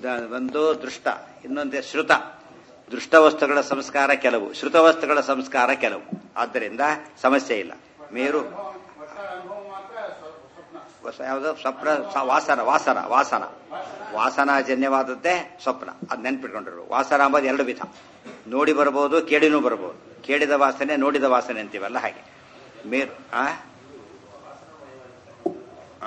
The- ಒಂದು ದೃಷ್ಟ ಇನ್ನೊಂದೇ ಶ್ರುತ ದೃಷ್ಟ ವಸ್ತುಗಳ ಸಂಸ್ಕಾರ ಕೆಲವು ಶ್ರುತ ವಸ್ತುಗಳ ಸಂಸ್ಕಾರ ಕೆಲವು ಆದ್ದರಿಂದ ಸಮಸ್ಯೆ ಇಲ್ಲ ಮೇರು ವಸ- ಯಾವುದು ಸ್ವಪ್ನ ಸ- ವಾಸನ ವಾಸನ ವಾಸನ ವಾಸನಾಜನ್ಯವಾದದ್ದೇ ಸ್ವಪ್ನ ಅದು ನೆನ್ಪಿಟ್ಕೊಂಡಿರು ವಾಸನ ಅಂಬೋದು ಎರಡು ವಿಧ ನೋಡಿ ಬರಬಹುದು ಕೇಳಿನೂ ಬರಬಹುದು ಕೇಳಿದ ವಾಸನೆ ನೋಡಿದ ವಾಸನೆ ಅಂತೀವಲ್ಲ ಹಾಗೆ ಮೇರು ಆ ಆ.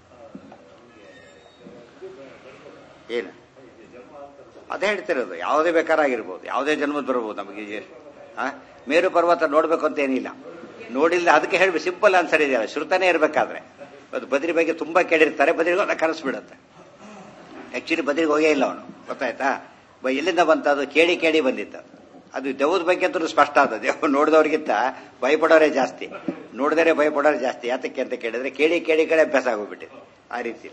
ಏನು ಅದೇ ಹೇಳ್ತಿರೋದು ಯಾವುದೇ ಬೇಕಾರಾಗಿರ್ಬೋದು ಯಾವುದೇ ಜನ್ಮದ ಬರ್ಬೋದು ನಮಗೆ ಈ- ಆ? ಮೇರು ಪರ್ವತ ನೋಡ್ಬೇಕು ಅಂತ ಏನಿಲ್ಲ ನೋಡಿಲ್ಲ ಅದಕ್ಕೆ ಹೇಳ್ಬೇಕು ಸಿಂಪಲ್ ಆನ್ಸರ್ ಇದೆಯಲ್ಲ ಶ್ರುತನೇ ಇರಬೇಕಾದ್ರೆ ಅದು ಬದ್ರಿ ಬಗ್ಗೆ ತುಂಬಾ ಕೇಳಿರ್ತಾರೆ ಬದ್ರಿಗೆ ಹೋದ ಕನಸ್ಬಿಡುತ್ತೆ ಆಕ್ಚುಲಿ ಬದ್ರಿಗೆ ಹೋಗೇ ಇಲ್ಲ ಅವನು ಗೊತ್ತಾಯ್ತಾ ಬ- ಎಲ್ಲಿಂದ ಬಂತ ಅದು ಕೇಳಿ ಕೇಳಿ ಬಂದಿತ್ತು ಅದು ದೆವ್ವದ ಬಗ್ಗೆ ಅಂತೂ ಸ್ಪಷ್ಟ ಆದ ದೇವ್ ನೋಡಿದವ್ರಿಗಿಂತ ಭಯಪಡೋರೇ ಜಾಸ್ತಿ ನೋಡಿದರೆ ಭಯಪಡೋರೇ ಜಾಸ್ತಿ ಯಾತಕ್ಕೆ ಅಂತ ಕೇಳಿದ್ರೆ ಕೇಳಿ ಕೇಳಿ ಕೇಳಿ ಅಭ್ಯಾಸ ಆಗೋಗ್ಬಿಟ್ಟಿದೆ ಆ ರೀತಿ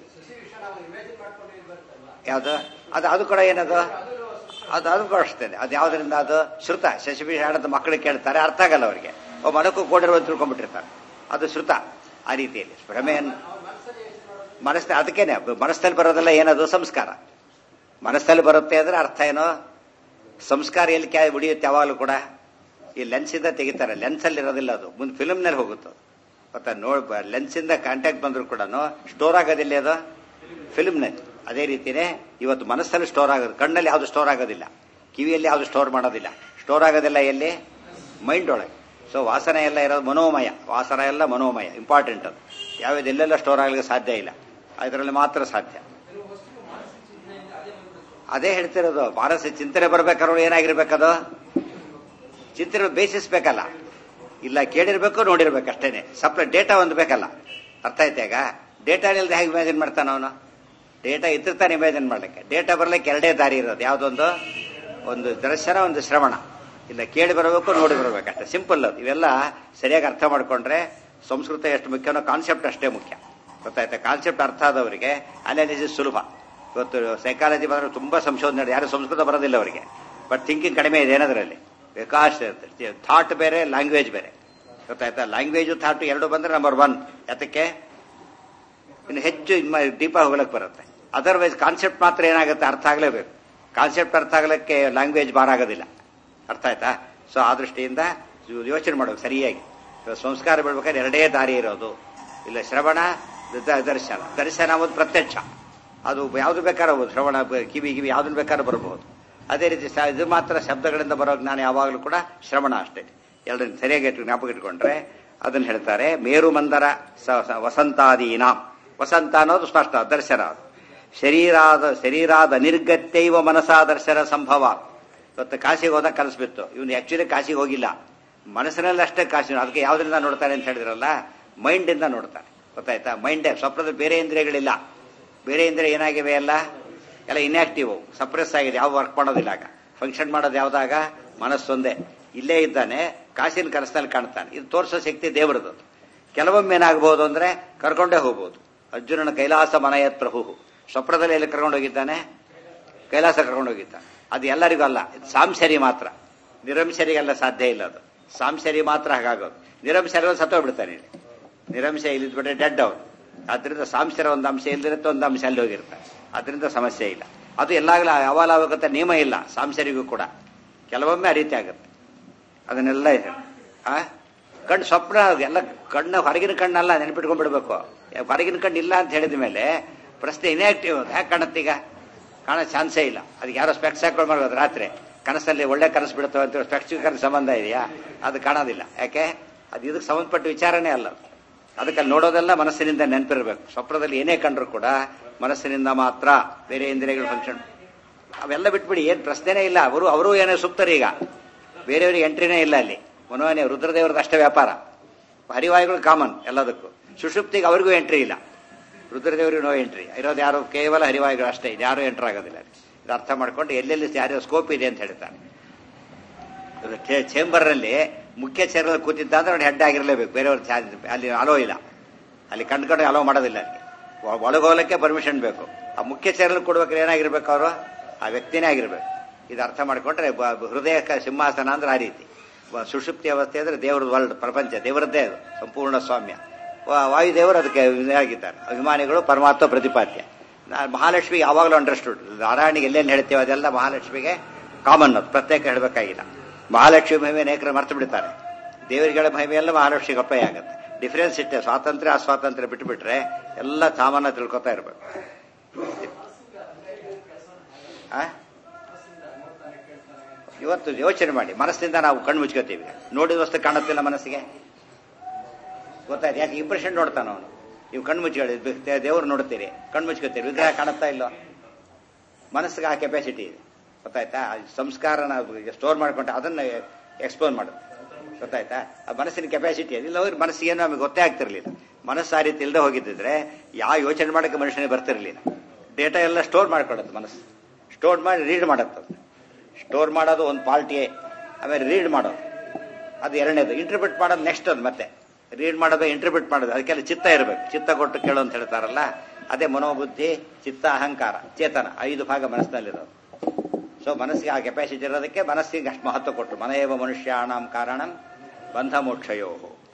ಯಾವುದು ಅದು ಅದು ಕೂಡ ಏನದು ಅದು ಅದು ಕೂಡ ಅಷ್ಟೇ ಅದು ಯಾವ್ದ್ರಿಂದ ಅದು ಶ್ರುತ ಶಶಿಭೀಷಣದ ಮಕ್ಕಳು ಕೇಳ್ತಾರೆ ಅರ್ಥ ಆಗಲ್ಲ ಅವರಿಗೆ ಒಬ್ಬ ಮನಕ್ಕೂ ಕೋಡಿರುವ ತಿಳ್ಕೊಂಡ್ಬಿಟ್ಟಿರ್ತಾರೆ ಅದು ಶ್ರುತ ಆ ರೀತಿಯಲ್ಲಿ ಭ್ರಮೆಯನ್ನು ಮನಸ್ಸ ಅದಕ್ಕೇನೆ ಮನಸ್ಸಲ್ಲಿ ಬರೋದೆಲ್ಲ ಏನದು ಸಂಸ್ಕಾರ ಮನಸ್ಸಲ್ಲಿ ಬರುತ್ತೆ ಅಂದ್ರೆ ಅರ್ಥ ಏನೋ ಸಂಸ್ಕಾರ ಎಲ್ಲಿ ಕ್ಯಾ ಉಳಿಯುತ್ತೆ ಯಾವಾಗಲೂ ಕೂಡ ಈ ಲೆನ್ಸ್ ಇಂದ ತೆಗಿತಾರೆ ಲೆನ್ಸ್ ಅಲ್ಲಿ ಇರೋದಿಲ್ಲ ಅದು ಮುಂದೆ ಫಿಲ್ಮ್ ನಲ್ಲಿ ಹೋಗುತ್ತೆ ಗೊತ್ತಾ ನೋಡ್ ಲೆನ್ಸ್ ಇಂದ ಕಾಂಟ್ಯಾಕ್ಟ್ ಬಂದ್ರು ಕೂಡ ಸ್ಟೋರ್ ಆಗೋದಿಲ್ಲ ಅದು ಫಿಲ್ಮ್ ನಲ್ಲಿ ಅದೇ ರೀತಿನೇ ಇವತ್ತು ಮನಸ್ಸಲ್ಲಿ ಸ್ಟೋರ್ ಆಗೋದು ಕಣ್ಣಲ್ಲಿ ಯಾವುದು ಸ್ಟೋರ್ ಆಗೋದಿಲ್ಲ ಕಿವಿಯಲ್ಲಿ ಯಾವುದು ಸ್ಟೋರ್ ಮಾಡೋದಿಲ್ಲ ಸ್ಟೋರ್ ಆಗೋದಿಲ್ಲ ಎಲ್ಲಿ ಮೈಂಡ್ ಒಳಗೆ ಸೊ ವಾಸನೆ ಎಲ್ಲ ಇರೋದು ಮನೋಮಯ ವಾಸನ ಎಲ್ಲ ಮನೋಮಯ ಇಂಪಾರ್ಟೆಂಟ್ ಅದು ಯಾವ್ದು ಎಲ್ಲೆಲ್ಲ ಸ್ಟೋರ್ ಆಗಲಿಕ್ಕೆ ಸಾಧ್ಯ ಇಲ್ಲ ಅದರಲ್ಲಿ ಮಾತ್ರ ಸಾಧ್ಯ ಅದೇ ಹೇಳ್ತಿರೋದು ಮಾನಸ ಚಿಂತನೆ ಬರ್ಬೇಕಾದ್ರೆ ಏನಾಗಿರ್ಬೇಕದು ಚಿಂತನೆ ಬೇಸಿಸ್ ಬೇಕಲ್ಲ ಇಲ್ಲ ಕೇಳಿರ್ಬೇಕು ನೋಡಿರ್ಬೇಕು ಅಷ್ಟೇನೆ ಸಪ್ಲೈ ಡೇಟಾ ಒಂದು ಬೇಕಲ್ಲ ಅರ್ಥ ಆಯ್ತಾ ಈಗ ಡೇಟಾ ಇಲ್ಲದೆ ಹೇಗೆ ಇಮ್ಯಾಜಿನ್ ಮಾಡ್ತಾನ ಅವನು ಡೇಟಾ ಇದ್ದಿರ್ತಾನೆ ಇಮ್ಯಾಜಿನ್ ಮಾಡ್ಲಿಕ್ಕೆ ಡೇಟಾ ಬರ್ಲಿಕ್ಕೆ ಎರಡೇ ದಾರಿ ಇರೋದು ಯಾವ್ದೊಂದು ಒಂದು ದರ್ಶನ ಒಂದು ಶ್ರವಣ ಇಲ್ಲ ಕೇಳಿ ಬರಬೇಕು ನೋಡಿ ಬರಬೇಕು ಅಷ್ಟೇ ಸಿಂಪಲ್ ಅದು ಇವೆಲ್ಲ ಸರಿಯಾಗಿ ಅರ್ಥ ಮಾಡ್ಕೊಂಡ್ರೆ ಸಂಸ್ಕೃತ ಎಷ್ಟು ಮುಖ್ಯನೋ ಕಾನ್ಸೆಪ್ಟ್ ಅಷ್ಟೇ ಮುಖ್ಯ ಗೊತ್ತಾಯ್ತಾ ಕಾನ್ಸೆಪ್ಟ್ ಅರ್ಥ ಆದವರಿಗೆ ಅನಾಲಿಸಿಸ್ ಸುಲಭ ಇವತ್ತು ಸೈಕಾಲಜಿ ಬಂದ್ರೆ ತುಂಬಾ ಸಂಶೋಧನೆ ಯಾರು ಸಂಸ್ಕೃತ ಬರೋದಿಲ್ಲ ಅವರಿಗೆ ಬಟ್ ಥಿಂಕಿಂಗ್ ಕಡಿಮೆ ಇದೆ ಏನದರಲ್ಲಿ ಬೇಕಾಷ್ಟು ಇರುತ್ತೆ ಥಾಟ್ ಬೇರೆ ಲ್ಯಾಂಗ್ವೇಜ್ ಬೇರೆ ಗೊತ್ತಾಯ್ತಾ ಲ್ಯಾಂಗ್ವೇಜು ಥಾಟ್ ಎರಡು ಬಂದ್ರೆ ನಂಬರ್ ಒನ್ ಯಾತಕ್ಕೆ ಇನ್ನು ಹೆಚ್ಚು ಡೀಪ ಹೋಗ್ಲಕ್ಕೆ ಬರುತ್ತೆ ಅದರ್ವೈಸ್ ಕಾನ್ಸೆಪ್ಟ್ ಮಾತ್ರ ಏನಾಗುತ್ತೆ ಅರ್ಥ ಆಗಲೇಬೇಕು ಕಾನ್ಸೆಪ್ಟ್ ಅರ್ಥ ಆಗಲಿಕ್ಕೆ ಲ್ಯಾಂಗ್ವೇಜ್ ಬಾರ್ ಆಗೋದಿಲ್ಲ ಅರ್ಥ ಆಯ್ತಾ ಸೊ ಆ ದೃಷ್ಟಿಯಿಂದ ಯೋಚನೆ ಮಾಡಬೇಕು ಸರಿಯಾಗಿ ಇವಾಗ ಸಂಸ್ಕಾರ ಬಿಡ್ಬೇಕಾದ್ರೆ ಎರಡೇ ದಾರಿ ಇರೋದು ಇಲ್ಲ ಶ್ರವಣ ದ- ದರ್ಶನ ದರ್ಶನ ಒಂದು ಪ್ರತ್ಯಕ್ಷ ಅದು ಯಾವ್ದು ಬೇಕಾದ್ರೆ ಹೋಗ್ಬೋದು ಶ್ರವಣ ಬ- ಕಿವಿ ಕಿವಿ ಯಾವ್ದನ್ನ ಬೇಕಾದ್ರೆ ಬರಬಹುದು ಅದೇ ರೀತಿ ಸ- ಇದು ಮಾತ್ರ ಶಬ್ದಗಳಿಂದ ಬರೋ ಜ್ಞಾನ ಯಾವಾಗಲೂ ಕೂಡ ಶ್ರವಣ ಅಷ್ಟೇ ಎರಡನ್ನ ಸರಿಯಾಗಿ ಇಟ್ಟು ಜ್ಞಾಪಕ ಇಟ್ಕೊಂಡ್ರೆ ಅದನ್ನ ಹೇಳ್ತಾರೆ ಮೇರು ಮಂದರ ಸ- ಸ- ವಸಂತಾದೀನ ವಸಂತ ಅನ್ನೋದು ಸ್ಪಷ್ಟ ದರ್ಶನ ಅದು ಶರೀರಾದ ಶರೀರಾದ ನಿರ್ಗತ್ಯೈವ ಮನಸಾ ದರ್ಶನ ಸಂಭವ ಇವತ್ತು ಕಾಶಿಗೆ ಹೋದಾಗ ಕಲಿಸ್ಬಿತ್ತು ಇವನು ಆಕ್ಚುಲಿ ಕಾಶಿಗೆ ಹೋಗಿಲ್ಲ ಮನಸ್ಸಿನಲ್ಲಿ ಅಷ್ಟೇ ಕಾಶಿ ಅದಕ್ಕೆ ಯಾವ್ದ್ರಿಂದ ನೋಡ್ತಾನೆ ಅಂತ ಹೇಳಿದ್ರಲ್ಲ ಮೈಂಡ್ ಇಂದ ನೋಡ್ತಾನೆ ಗೊತ್ತಾಯ್ತಾ ಮೈಂಡೇ ಸ್ವಪ್ನದಲ್ಲಿ ಬೇರೆ ಇಂದ್ರಿಯಗಳಿಲ್ಲ ಬೇರೆ ಇಂದ್ರಿಯ ಏನಾಗಿವೆ ಎಲ್ಲ ಎಲ್ಲ ಇನ್ಆಕ್ಟಿವ್ ಸಪ್ರೆಸ್ ಆಗಿದೆ ಯಾವ ವರ್ಕ್ ಮಾಡೋದಿಲ್ಲ ಆಗ ಫಂಕ್ಷನ್ ಮಾಡೋದು ಯಾವ್ದಾಗ ಮನಸ್ಸೊಂದೇ ಇಲ್ಲೇ ಇದ್ದಾನೆ ಕಾಶಿನ ಕನಸಿನಲ್ಲಿ ಕಾಣ್ತಾನೆ ಇದು ತೋರಿಸೋ ಶಕ್ತಿ ದೇವರದು ಕೆಲವೊಮ್ಮೆ ಏನಾಗಬಹುದು ಅಂದ್ರೆ ಕರ್ಕೊಂಡೇ ಹೋಗ್ಬೋದು ಅರ್ಜುನನ ಕೈಲಾಸ ಮನಯತ್ ಪ್ರಭು ಸ್ವಪ್ನದಲ್ಲಿ ಎಲ್ಲಿ ಕರ್ಕೊಂಡು ಹೋಗಿದ್ದಾನೆ ಕೈಲಾಸ ಕರ್ಕೊಂಡು ಹೋಗಿದ್ದಾನೆ ಅದು ಎಲ್ಲರಿಗೂ ಅಲ್ಲ ಇದು ಸಾಂಶರಿ ಮಾತ್ರ ನಿರಂಶರಿಗೆಲ್ಲ ಸಾಧ್ಯ ಇಲ್ಲ ಅದು ಸಾಂಶರಿ ಮಾತ್ರ ಹಾಗಾಗೋದು ನಿರಂಶರ ಸತ್ತೋಗ್ಬಿಡ್ತಾನೆ ಇಲ್ಲಿ ನಿರಂಶ ಇಲ್ಲಿದ್ಬಿಟ್ರೆ ಡೆಡ್ ಅವನು ಆದ್ರಿಂದ ಸಾಂಶರ ಒಂದು ಅಂಶ ಇಲ್ದಿರುತ್ತೆ ಒಂದು ಅಂಶ ಅಲ್ಲಿ ಹೋಗಿರ್ತಾನೆ ಅದರಿಂದ ಸಮಸ್ಯೆ ಇಲ್ಲ ಅದು ಎಲ್ಲಾಗಲ ಯಾವಾಗ ಆಗುತ್ತೆ ನಿಯಮ ಇಲ್ಲ ಸಾಂಶರಿಗೂ ಕೂಡ ಕೆಲವೊಮ್ಮೆ ಆ ರೀತಿ ಆಗುತ್ತೆ ಅದನ್ನೆಲ್ಲ ಇದೆ ಆ ಕಣ್ಣು ಸ್ವಪ್ನ ಎಲ್ಲ ಕಣ್ಣು ಹೊರಗಿನ ಕಣ್ಣಲ್ಲ ನೆನ್ಪಿಟ್ಕೊಂಡ್ಬಿಡ್ಬೇಕು ಹೊರಗಿನ ಕಣ್ಣು ಇಲ್ಲ ಅಂತ ಹೇಳಿದ ಮೇಲೆ ಪ್ರಶ್ನೆ ಇನ್ಆಕ್ಟಿವ್ ಹ್ಯಾಕೆ ಕಾಣತ್ತೀಗ ಕಾಣೋ ಚಾನ್ಸೇ ಇಲ್ಲ ಅದಕ್ಕೆ ಯಾರೋ ಸ್ಪೆಕ್ಸ್ ಹಾಕೊಂಡು ಮಾಡ್ಬೋದು ರಾತ್ರಿ ಕನಸಲ್ಲಿ ಒಳ್ಳೆ ಕನಸು ಬಿಡುತ್ತವೆ ಅಂತ ಸ್ಪೆಕ್ಸ್ ಕನಸು ಸಂಬಂಧ ಇದೆಯಾ ಅದು ಕಾಣೋದಿಲ್ಲ ಯಾಕೆ ಅದು ಇದಕ್ಕೆ ಸಂಬಂಧಪಟ್ಟ ವಿಚಾರನೇ ಅಲ್ಲ ಅದು. ಅದಕ್ಕೆ ಅಲ್ಲಿ ನೋಡೋದೆಲ್ಲ ಮನಸ್ಸಿನಿಂದ ನೆನಪಿರ್ಬೇಕು ಸ್ವಪ್ನದಲ್ಲಿ ಏನೇ ಕಂಡ್ರು ಕೂಡ ಮನಸ್ಸಿನಿಂದ ಮಾತ್ರ ಬೇರೆ ಇಂದ್ರಿಯಗಳು ಫಂಕ್ಷನ್ ಅವೆಲ್ಲ ಬಿಟ್ಬಿಡಿ ಏನ್ ಪ್ರಶ್ನೆನೇ ಇಲ್ಲ ಅವರು ಅವರು ಏನೋ ಸುಪ್ತರು ಈಗ ಬೇರೆಯವರಿಗೆ ಎಂಟ್ರಿನೇ ಇಲ್ಲ ಅಲ್ಲಿ ಮನೋನೇ ರುದ್ರದೇವರದ್ದು ಅಷ್ಟೇ ವ್ಯಾಪಾರ ಹರಿವಾಯುಗಳು ಕಾಮನ್ ಎಲ್ಲದಕ್ಕೂ ಸುಷುಪ್ತಿಗೆ ಅವ್ರಿಗೂ ಎಂಟ್ರಿ ಇಲ್ಲ ರುದ್ರದೇವರಿಗೆ ನೋ ಎಂಟ್ರಿ ಇರೋದು ಯಾರು ಕೇವಲ ಹರಿವಾಯುಗಳು ಅಷ್ಟೇ ಇದು ಯಾರು ಎಂಟರ್ ಆಗೋದಿಲ್ಲ ಇದು ಅರ್ಥ ಮಾಡ್ಕೊಂಡು ಎಲ್ಲೆಲ್ಲಿ ಯಾರ್ಯಾವ ಸ್ಕೋಪ್ ಇದೆ ಅಂತ ಹೇಳ್ತಾನೆ ಚೇಂಬರ್ ನಲ್ಲಿ ಮುಖ್ಯ ಚೇರಲ್ಲಿ ಕೂತಿದ್ದ ಅಂದ್ರೆ ಅವ್ನು ಹೆಡ್ ಆಗಿರಲೇಬೇಕು ಬೇರೆಯವ್ರ ಚಾ- ಅಲ್ಲಿ ಅಲೋ ಇಲ್ಲ ಅಲ್ಲಿ ಕಂಡ್ಕೊಂಡು ಅಲೋ ಮಾಡೋದಿಲ್ಲ ಅಲ್ಲಿ ಒ- ಒಳಗೋಗಲಿಕ್ಕೆ ಪರ್ಮಿಷನ್ ಬೇಕು ಆ ಮುಖ್ಯ ಚೇರಲ್ಲಿ ಕೊಡ್ಬೇಕಾದ್ರೆ ಏನಾಗಿರ್ಬೇಕು ಅವರು ಆ ವ್ಯಕ್ತಿನೇ ಆಗಿರ್ಬೇಕು ಇದು ಅರ್ಥ ಮಾಡ್ಕೊಂಡ್ರೆ ಬ- ಹೃದಯ ಕ- ಸಿಂಹಾಸನ ಅಂದ್ರೆ ಆ ರೀತಿ ಬ- ಸುಷುಪ್ತಿ ಅವಸ್ಥೆ ಅಂದ್ರೆ ದೇವ್ರದ್ದು ವರ್ಲ್ಡ್ ಪ್ರಪಂಚ ದೇವರದ್ದೇ ಅದು ಸಂಪೂರ್ಣ ಸ್ವಾಮ್ಯ ವಾ- ವಾಯುದೇವರು ಅದಕ್ಕೆ ಆಗಿದ್ದಾರೆ ಅಭಿಮಾನಿಗಳು ಪರಮಾತ್ಮ ಪ್ರತಿಪಾದ್ಯ ನಾ- ಮಹಾಲಕ್ಷ್ಮಿಗೆ ಯಾವಾಗಲೂ ಅಂಡರ್ಸ್ಟುಡ್ ನಾರಾಯಣಿಗೆ ಎಲ್ಲೇನು ಹೇಳ್ತೇವೆ ಅದೆಲ್ಲ ಮಹಾಲಕ್ಷ್ಮಿಗೆ ಕಾಮನ್ ಅದು ಪ್ರತ್ಯೇಕ ಹೇಳಬೇಕಾಗಿಲ್ಲ ಮಹಾಲಕ್ಷ್ಮಿ ಮಹಿಮೆ ಅನೇಕರು ಮರ್ತು ಬಿಡ್ತಾರೆ ದೇವರುಗಳ ಮಹಿಮೆ ಎಲ್ಲ ಮಹಾಲಕ್ಷ್ಮಿಗೆ ಅಪ್ಲೈ ಆಗುತ್ತೆ ಡಿಫರೆನ್ಸ್ ಇಟ್ಟೆ ಸ್ವಾತಂತ್ರ್ಯ ಅಸ್ವಾತಂತ್ರ್ಯ ಬಿಟ್ಟುಬಿಟ್ರೆ ಎಲ್ಲ ಸಾಮಾನ್ಯ ತಿಳ್ಕೊತಾ ಇರಬೇಕು ಆ? ಇವತ್ತು ಯೋಚನೆ ಮಾಡಿ ಮನಸ್ಸಿನಿಂದ ನಾವು ಕಣ್ಣು ಮುಚ್ಕೋತೀವಿ ನೋಡಿದ ವಸ್ತು ಕಾಣುತ್ತಿಲ್ಲ ಮನಸ್ಸಿಗೆ ಗೊತ್ತಾಯ್ತು ಯಾಕೆ ಇಂಪ್ರೆಷನ್ ನೋಡ್ತಾನ ಅವನು ನೀವು ಕಣ್ಣು ಮುಚ್ಕೊಳ್ಳಿ ದೇವ್ರು ನೋಡ್ತೀರಿ ಕಣ್ಣು ಮುಚ್ಕೋತೀರಿ ವಿಗ್ರಹ ಕಾಣುತ್ತಾ ಇಲ್ಲೋ ಮನಸ್ಸಿಗೆ ಆ ಕೆಪಾಸಿಟಿ ಇದೆ ಗೊತ್ತಾಯ್ತಾ ಆ ಸಂಸ್ಕಾರನ ಸ್ಟೋರ್ ಮಾಡ್ಕೊಂಡು ಅದನ್ನ ಎಕ್ಸ್ಪ್ಲೋರ್ ಮಾಡುತ್ತೆ ಗೊತ್ತಾಯ್ತಾ ಆ ಮನಸ್ಸಿನ ಕೆಪಾಸಿಟಿ ಅದಿಲ್ಲ ಹೋಗಿ ಮನಸ್ಸಿಗೆ ಏನೋ ನಮಗೆ ಗೊತ್ತೇ ಆಗ್ತಿರ್ಲಿಲ್ಲ ಮನಸ್ಸು ಆ ರೀತಿ ಇಲ್ಲದೆ ಹೋಗಿದ್ದಿದ್ರೆ ಯಾವ ಯೋಚನೆ ಮಾಡೋಕ್ಕೆ ಮನುಷ್ಯನಿಗೆ ಬರ್ತಿರ್ಲಿಲ್ಲ ಡೇಟಾ ಎಲ್ಲ ಸ್ಟೋರ್ ಮಾಡ್ಕೊಳ್ಳುತ್ತೆ ಮನಸ್ಸು ಸ್ಟೋರ್ ಮಾಡಿ ರೀಡ್ ಮಾಡುತ್ತೆ ಅದು. ಸ್ಟೋರ್ ಮಾಡೋದು ಒಂದು ಪಾರ್ಟಿಯೇ ಆಮೇಲೆ ರೀಡ್ ಮಾಡೋದು ಅದು ಎರಡನೇದು ಇಂಟರ್ಪ್ರಿಟ್ ಮಾಡೋದು ನೆಕ್ಸ್ಟ್ ಅದು ಮತ್ತೆ ರೀಡ್ ಮಾಡೋದು ಇಂಟರ್ಪ್ರಿಟ್ ಮಾಡೋದು ಅದಕ್ಕೆಲ್ಲ ಚಿತ್ತ ಇರಬೇಕು ಚಿತ್ತ ಕೊಟ್ಟು ಕೇಳು ಅಂತ ಹೇಳ್ತಾರಲ್ಲ ಅದೇ ಮನೋಬುದ್ಧಿ ಚಿತ್ತ ಅಹಂಕಾರ ಚೇತನ ಐದು ಭಾಗ ಮನಸ್ಸಿನಲ್ಲಿರೋದು ಸೊ ಮನಸ್ಸಿಗೆ ಆ ಕೆಪಾಸಿಟಿ ಇರೋದಕ್ಕೆ ಮನಸ್ಸಿಗೆ ಅಷ್ಟು ಮಹತ್ವ ಕೊಟ್ಟರು ಮನೆಯವ ಮನುಷ್ಯಾಣಂ ಕಾರಣಂ ಬಂಧ ಮೋಕ್ಷಯೋ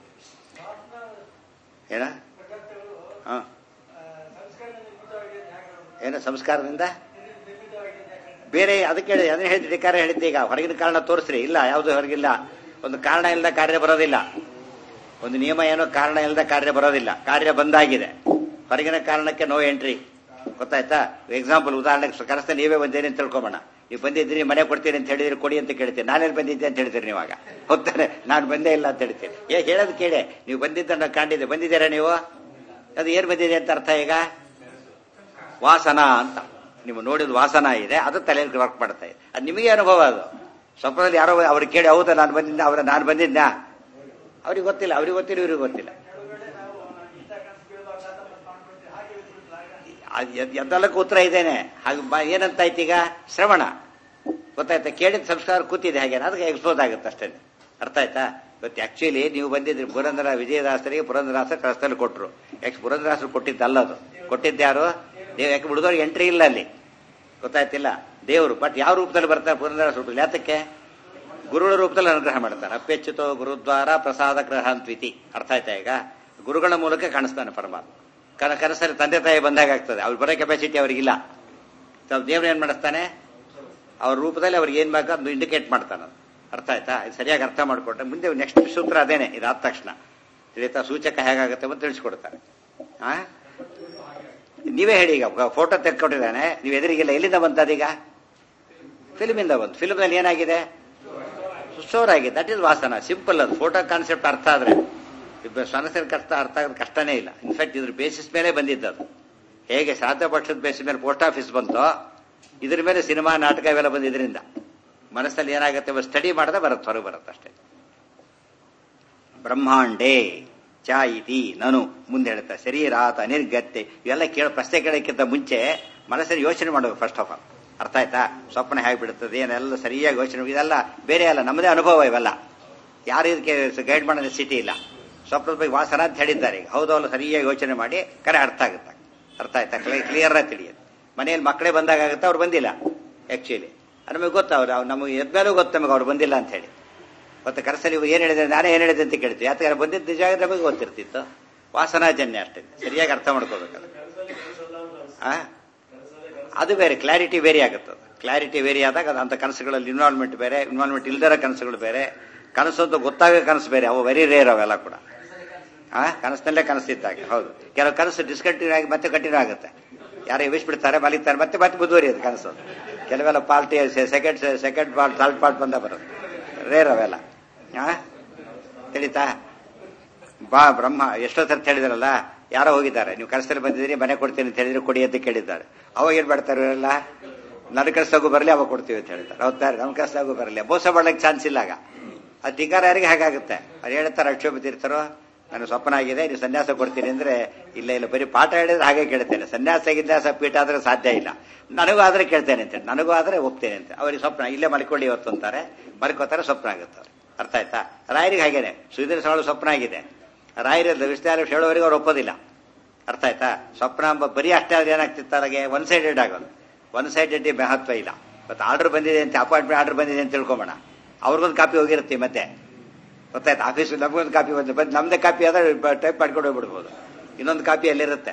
ಏನ ಹ ಏನು ಸಂಸ್ಕಾರದಿಂದ ಬೇರೆ ಅದಕ್ಕೆ ಹೇಳಿ ಅದನ್ನ ಹೇಳಿದ್ರಿ ಕಾರ್ಯ ಹೇಳಿದ್ದೆ ಈಗ ಹೊರಗಿನ ಕಾರಣ ತೋರಿಸ್ರಿ ಇಲ್ಲ ಯಾವುದು ಹೊರಗಿಲ್ಲ ಒಂದು ಕಾರಣ ಇಲ್ಲದ ಕಾರ್ಯ ಬರೋದಿಲ್ಲ ಒಂದು ನಿಯಮ ಏನೋ ಕಾರಣ ಇಲ್ಲದ ಕಾರ್ಯ ಬರೋದಿಲ್ಲ ಕಾರ್ಯ ಬಂದಾಗಿದೆ ಹೊರಗಿನ ಕಾರಣಕ್ಕೆ ನೋ ಎಂಟ್ರಿ ಗೊತ್ತಾಯ್ತಾ ಎಕ್ಸಾಂಪಲ್ ಉದಾಹರಣೆಗೆ ಕರೆಸ್ತಾ ನೀವೇ ಬಂದೇನೆ ಅಂತ ತಿಳ್ಕೊಬೋಣ ನೀವು ಬಂದಿದ್ದೀರಿ ಮನೆ ಕೊಡ್ತೀನಿ ಅಂತ ಹೇಳಿದ್ರೆ ಕೊಡಿ ಅಂತ ಕೇಳ್ತೀನಿ ನಾನೇನು ಬಂದಿದ್ದೆ ಅಂತ ಹೇಳ್ತೀರಿ ನೀವಾಗ ಹೋಗ್ತಾನೆ ನಾನು ಬಂದೇ ಇಲ್ಲ ಅಂತ ಹೇಳ್ತೀನಿ ಏ ಹೇಳೋದು ಕೇಳಿ ನೀವು ಬಂದಿದ್ದನ್ನ ಕಾಣಿದೆ ಬಂದಿದ್ದೀರಾ ನೀವು ಅದು ಏನು ಬಂದಿದೆ ಅಂತ ಅರ್ಥ ಈಗ ವಾಸನ ಅಂತ ನೀವು ನೋಡಿದ ವಾಸನ ಇದೆ ಅದು ತಲೆಯಲ್ಲಿ ವರ್ಕ್ ಮಾಡ್ತಾ ಇದೆ ಅದು ನಿಮಗೆ ಅನುಭವ ಅದು ಸ್ವಪ್ನದಲ್ಲಿ ಯಾರೋ ಅವ್ರಿಗೆ ಕೇಳಿ ಹೌದಾ ನಾನು ಬಂದಿದ್ದ ಅವ್ರ ನಾನು ಬಂದಿದ್ದ ಅವ್ರಿಗೆ ಗೊತ್ತಿಲ್ಲ ಅವ್ರಿಗೆ ಗೊತ್ತಿಲ್ಲ ಇವ್ರಿಗೆ ಗೊತ್ತಿಲ್ಲ ಅದ್- ಎದ್- ಎದ್ದಲ್ಲಕ್ಕೂ ಉತ್ತರ ಇದೇನೆ ಹಾಗೆ ಬ- ಏನಂತಾಯ್ತು ಈಗ ಶ್ರವಣ ಗೊತ್ತಾಯ್ತಾ ಕೇಳಿದ ಸಂಸ್ಕಾರ ಕೂತಿದೆ ಹಾಗೆ ಅದಕ್ಕೆ ಎಕ್ಸ್ಪೋಸ್ ಆಗುತ್ತೆ ಅಷ್ಟೇ ಅರ್ಥ ಆಯ್ತಾ ಇವತ್ತು ಆಕ್ಚುಲಿ ನೀವು ಬಂದಿದ್ರಿ ಪುರಂದರ ವಿಜಯದಾಸರಿಗೆ ಪುರಂದರದಾಸ ಕಳಸ್ತಲ್ಲಿ ಕೊಟ್ಟರು ಯಾಕೆ ಪುರಂದರದಾಸರು ಕೊಟ್ಟಿದ್ದಲ್ಲ ಅದು ಕೊಟ್ಟಿದ್ದ್ಯಾರು ದೇವ್ ಯಾಕೆ ಹುಡುಗರು ಎಂಟ್ರಿ ಇಲ್ಲ ಅಲ್ಲಿ ಗೊತ್ತಾಯ್ತಿಲ್ಲ ದೇವರು ಬಟ್ ಯಾವ ರೂಪದಲ್ಲಿ ಬರ್ತಾರೆ ಪುರಂದರದಾಸ ರೂಪದಲ್ಲಿ ಯಾತಕ್ಕೆ ಗುರುಗಳ ರೂಪದಲ್ಲಿ ಅನುಗ್ರಹ ಮಾಡ್ತಾರೆ ಅಪ್ಪೆಚ್ಚುತೋ ಗುರುದ್ವಾರ ಪ್ರಸಾದ ಗ್ರಹ ಅಂತ್ವಿತಿ ಅರ್ಥ ಆಯ್ತಾ ಈಗ ಗುರುಗಳ ಮೂಲಕ ಕಾಣಿಸ್ತಾನೆ ಪರಮಾತ್ಮ ಕನ ಕನಸಲ್ಲಿ ತಂದೆ ತಾಯಿ ಬಂದಾಗ ಆಗ್ತದೆ ಅವ್ರು ಬರೋ ಕೆಪಾಸಿಟಿ ಅವ್ರಿಗಿಲ್ಲ ದೇವ್ರು ಏನ್ ಮಾಡಿಸ್ತಾನೆ ಅವ್ರ ರೂಪದಲ್ಲಿ ಅವ್ರಿಗೆ ಏನ್ ಬೇಕು ಅದು ಇಂಡಿಕೇಟ್ ಮಾಡ್ತಾನೆ ಅದು. ಅರ್ಥ ಆಯ್ತಾ ಇದು ಸರಿಯಾಗಿ ಅರ್ಥ ಮಾಡ್ಕೊಟ್ರೆ ಮುಂದೆ ನೆಕ್ಸ್ಟ್ ಸೂತ್ರ ಅದೇನೆ ಇದಾದ ತಕ್ಷಣ ತಿಳಿತಾ ಸೂಚಕ ಹೇಗಾಗುತ್ತೆ ಅಂತ ತಿಳಿಸ್ಕೊಡ್ತಾರೆ ಆ ನೀವೇ ಹೇಳಿ ಈಗ ಫೋಟೋ ತೆಕ್ಕೊಟ್ಟಿದ್ದಾನೆ ನೀವು ಎದುರಿಗಿಲ್ಲ ಎಲ್ಲಿಂದ ಬಂತದೀಗ ಫಿಲ್ಮಿಂದ ಬಂತು ಫಿಲ್ಮ್ನಲ್ಲಿ ಏನಾಗಿದೆ ಸ್ಟೋರ್ ಆಗಿದೆ ದಟ್ ಇಸ್ ವಾಸನ ಸಿಂಪಲ್ ಅದು ಫೋಟೋ ಕಾನ್ಸೆಪ್ಟ್ ಅರ್ಥ ಆದ್ರೆ ಸನಸನ ಕಷ್ಟ ಅರ್ಥ ಆಗೋದು ಕಷ್ಟನೇ ಇಲ್ಲ ಇನ್ಫ್ಯಾಕ್ಟ್ ಇದ್ರ ಬೇಸಿಸ್ ಮೇಲೆ ಬಂದಿದ್ದದು ಹೇಗೆ ಶ್ರಾದ್ದ ಪಕ್ಷದ ಬೇಸಿಸ್ ಮೇಲೆ ಪೋಸ್ಟ್ ಆಫೀಸ್ ಬಂತೋ ಇದ್ರ ಮೇಲೆ ಸಿನಿಮಾ ನಾಟಕ ಇವೆಲ್ಲ ಬಂದಿದ್ರಿಂದ ಮನಸ್ಸಲ್ಲಿ ಏನಾಗುತ್ತೆ ಸ್ಟಡಿ ಮಾಡದೆ ಬರುತ್ತೆ ಹೊರಗೆ ಬರುತ್ತೆ ಅಷ್ಟೇ ಬ್ರಹ್ಮಾಂಡೇ ಚ ಇತಿ ನನು ಮುಂದೆ ಹೇಳ್ತಾರೆ ಶರೀರಾತ ನಿರ್ಗತ್ತೆ ಇವೆಲ್ಲ ಕೇಳ ಪ್ರಶ್ನೆ ಕೇಳೋಕ್ಕಿಂತ ಮುಂಚೆ ಮನಸ್ಸಲ್ಲಿ ಯೋಚನೆ ಮಾಡಬೇಕು ಫಸ್ಟ್ ಆಫ್ ಆಲ್ ಅರ್ಥ ಆಯ್ತಾ ಸ್ವಪ್ನ ಹೇಗೆ ಬಿಡುತ್ತದೆ ಏನೆಲ್ಲ ಸರಿಯಾಗಿ ಯೋಚನೆ ಇದೆಲ್ಲ ಬೇರೆ ಅಲ್ಲ ನಮ್ಮದೇ ಅನುಭವ ಇವೆಲ್ಲ ಯಾರು ಇದಕ್ಕೆ ಗೈಡ್ ಮಾಡೋ ಸ್ಥಿತಿ ಇಲ್ಲ ಸ್ವಪ್ನದ ಬಗ್ಗೆ ವಾಸನ ಅಂತ ಹೇಳಿದ್ದಾರೆ ಈಗ ಹೌದಲ್ಲ ಸರಿಯಾಗಿ ಯೋಚನೆ ಮಾಡಿ ಕರೆ ಅರ್ಥ ಆಗುತ್ತೆ ಅರ್ಥ ಆಯ್ತಾ ಕ್ಲಿಯರ್ ಆಗಿ ತಿಳಿಯುತ್ತೆ ಮನೆಯಲ್ಲಿ ಮಕ್ಕಳೇ ಬಂದಾಗ ಆಗುತ್ತೆ ಅವ್ರು ಬಂದಿಲ್ಲ ಆಕ್ಚುಲಿ ನಮಗೆ ಗೊತ್ತು ಅವ್ರು ಅವ್ರು ನಮಗೆ ಎದ್ಮೇಲೂ ಗೊತ್ತು ನಮಗೆ ಅವ್ರು ಬಂದಿಲ್ಲ ಅಂತ ಹೇಳಿ ಮತ್ತೆ ಕನಸಲ್ಲಿ ಇವ್ರು ಏನ್ ಹೇಳಿದ್ರೆ ನಾನೇ ಏನ್ ಹೇಳಿದೆ ಅಂತ ಕೇಳ್ತೀವಿ ಯಾಕೆ ಬಂದಿದ್ದ ನಿಜ ಆಗಿದ್ರೆ ನಮಗೆ ಗೊತ್ತಿರ್ತಿತ್ತು ವಾಸನಾಜನ್ಯ ಅಷ್ಟೇ ಸರಿಯಾಗಿ ಅರ್ಥ ಮಾಡ್ಕೋಬೇಕಲ್ಲ ಆ ಅದು ಬೇರೆ ಕ್ಲಾರಿಟಿ ವೇರಿ ಆಗುತ್ತೆ ಕ್ಲಾರಿಟಿ ವೇರಿ ಆದಾಗ ಅದು ಅಂತ ಕನಸುಗಳಲ್ಲಿ ಇನ್ವಾಲ್ವ್ಮೆಂಟ್ ಬೇರೆ ಇನ್ವಾಲ್ವ್ಮೆಂಟ್ ಇಲ್ದಿರ ಕನಸುಗಳು ಬೇರೆ ಕನಸು ಅಂತ ಗೊತ್ತಾಗ ಕನಸು ಬೇರೆ ಅವು ವೆರಿ ರೇರ್ ಅವೆಲ್ಲ ಕೂಡ ಆ ಕನಸಿನಲ್ಲೇ ಕನಸಿದ್ದಾಗೆ ಹೌದು ಕೆಲವು ಕನಸು ಡಿಸ್ಕಂಟಿನ್ಯೂ ಆಗಿ ಮತ್ತೆ ಕಂಟಿನ್ಯೂ ಆಗುತ್ತೆ ಯಾರೋ ಎಬ್ಬಿಸ್ಬಿಡ್ತಾರೆ ಮಲಿತಾರೆ ಮತ್ತೆ ಮತ್ತೆ ಮುಂದುವರಿಯೋದು ಕನಸು ಕೆಲವೆಲ್ಲ party second second part third part ಬಂದ ಬರುತ್ತೆ ರೇರ್ ಅವೆಲ್ಲ ಆ ತಿಳಿತಾ ಬಾ ಬ್ರಹ್ಮ ಎಷ್ಟೋ ಸರ್ತಿ ಹೇಳಿದ್ರಲ್ಲ ಯಾರೋ ಹೋಗಿದ್ದಾರೆ ನೀವು ಕನಸಲ್ಲಿ ಬಂದಿದ್ದೀರಿ ಮನೆ ಕೊಡ್ತೀನಿ ಅಂತ ಹೇಳಿದ್ರೆ ಕೊಡಿ ಅಂತ ಕೇಳಿದ್ದಾರೆ ಅವಾಗ ಏನ್ ಮಾಡ್ತಾರೆ ಇವರೆಲ್ಲ ನನ್ನ ಕನಸಾಗೂ ಬರಲಿ ಅವಾಗ ಕೊಡ್ತೀವಿ ಅಂತ ಹೇಳ್ತಾರೆ ಹೌದಾರೆ ನಮ್ಮ ಕನಸಾಗೂ ಬರಲಿ ಮೋಸ ಮಾಡ್ಲಿಕ್ಕೆ ಚಾನ್ಸ್ ಇಲ್ಲ ಆಗ ಅದು ಧಿಕಾರ ಯಾರಿಗೆ ಹಾಗಾಗುತ್ತೆ ಅದು ಹೇಳ್ತಾರೆ ಅಕ್ಷೋಭ ತೀರ್ಥರು ನಾನು ಸ್ವಪ್ನ ಆಗಿದೆ ನೀವು ಸನ್ಯಾಸ ಕೊಡ್ತೀನಿ ಅಂದ್ರೆ ಇಲ್ಲ ಇಲ್ಲ ಬರೀ ಪಾಠ ಹೇಳಿದ್ರೆ ಹಾಗೆ ಕೇಳ್ತೇನೆ ಸನ್ಯಾಸ ಗಿನ್ಯಾಸ ಪೀಠ ಆದ್ರೆ ಸಾಧ್ಯ ಇಲ್ಲ ನನಗೂ ಆದ್ರೆ ಕೇಳ್ತೇನೆ ಅಂತ ನನಗೂ ಆದ್ರೆ ಒಪ್ತೇನೆ ಅಂತ ಅವ್ರಿಗೆ ಸ್ವಪ್ನ ಇಲ್ಲೇ ಮಲ್ಕೊಳ್ಳಿ ಇವತ್ತು ಅಂತಾರೆ ಮಲ್ಕೋತಾರೆ ಸ್ವಪ್ನ ಆಗುತ್ತೆ ಅವ್ರಿಗೆ ಅರ್ಥ ಆಯ್ತಾ ರಾಯರಿಗೆ ಹಾಗೇನೆ ಸುಧೀರ್ ಸವಾಳು ಸ್ವಪ್ನ ಆಗಿದೆ ರಾಯರ ವಿಸ್ತಾರ ಹೇಳೋವರೆಗೆ ಅವ್ರು ಒಪ್ಪೋದಿಲ್ಲ ಅರ್ಥ ಆಯ್ತಾ ಸ್ವಪ್ನ ಎಂಬ ಬರೀ ಅಷ್ಟೇ ಆದ್ರೆ ಏನಾಗ್ತಿತ್ತು ಅಲ್ಲಿಗೆ ಒನ್ ಸೈಡೆಡ್ ಆಗೋದು ಒನ್ ಸೈಡೆಡ್ ಮಹತ್ವ ಇಲ್ಲ ಮತ್ತೆ ಆರ್ಡರ್ ಬಂದಿದೆ ಅಂತ ಅಪಾಯಿಂಟ್ಮೆಂಟ್ ಆರ್ಡರ್ ಬಂದಿದೆ ಅಂತ ತಿಳ್ಕೊಂಬೋಣ ಅವ್ರಿಗೊಂದು ಕಾಪಿ ಹೋಗಿರುತ್ತೆ ಮತ್ತೆ ಗೊತ್ತಾಯ್ತು ಆಫೀಸ್ ನಮಗೊಂದು ಕಾಪಿ ಬಂದು ಬಂದು ನಮ್ದೇ ಕಾಪಿ ಆದ್ರೆ ಟೈಪ್ ಮಾಡ್ಕೊಂಡು ಹೋಗ್ಬಿಡ್ಬೋದು ಇನ್ನೊಂದು ಕಾಪಿ ಅಲ್ಲಿರುತ್ತೆ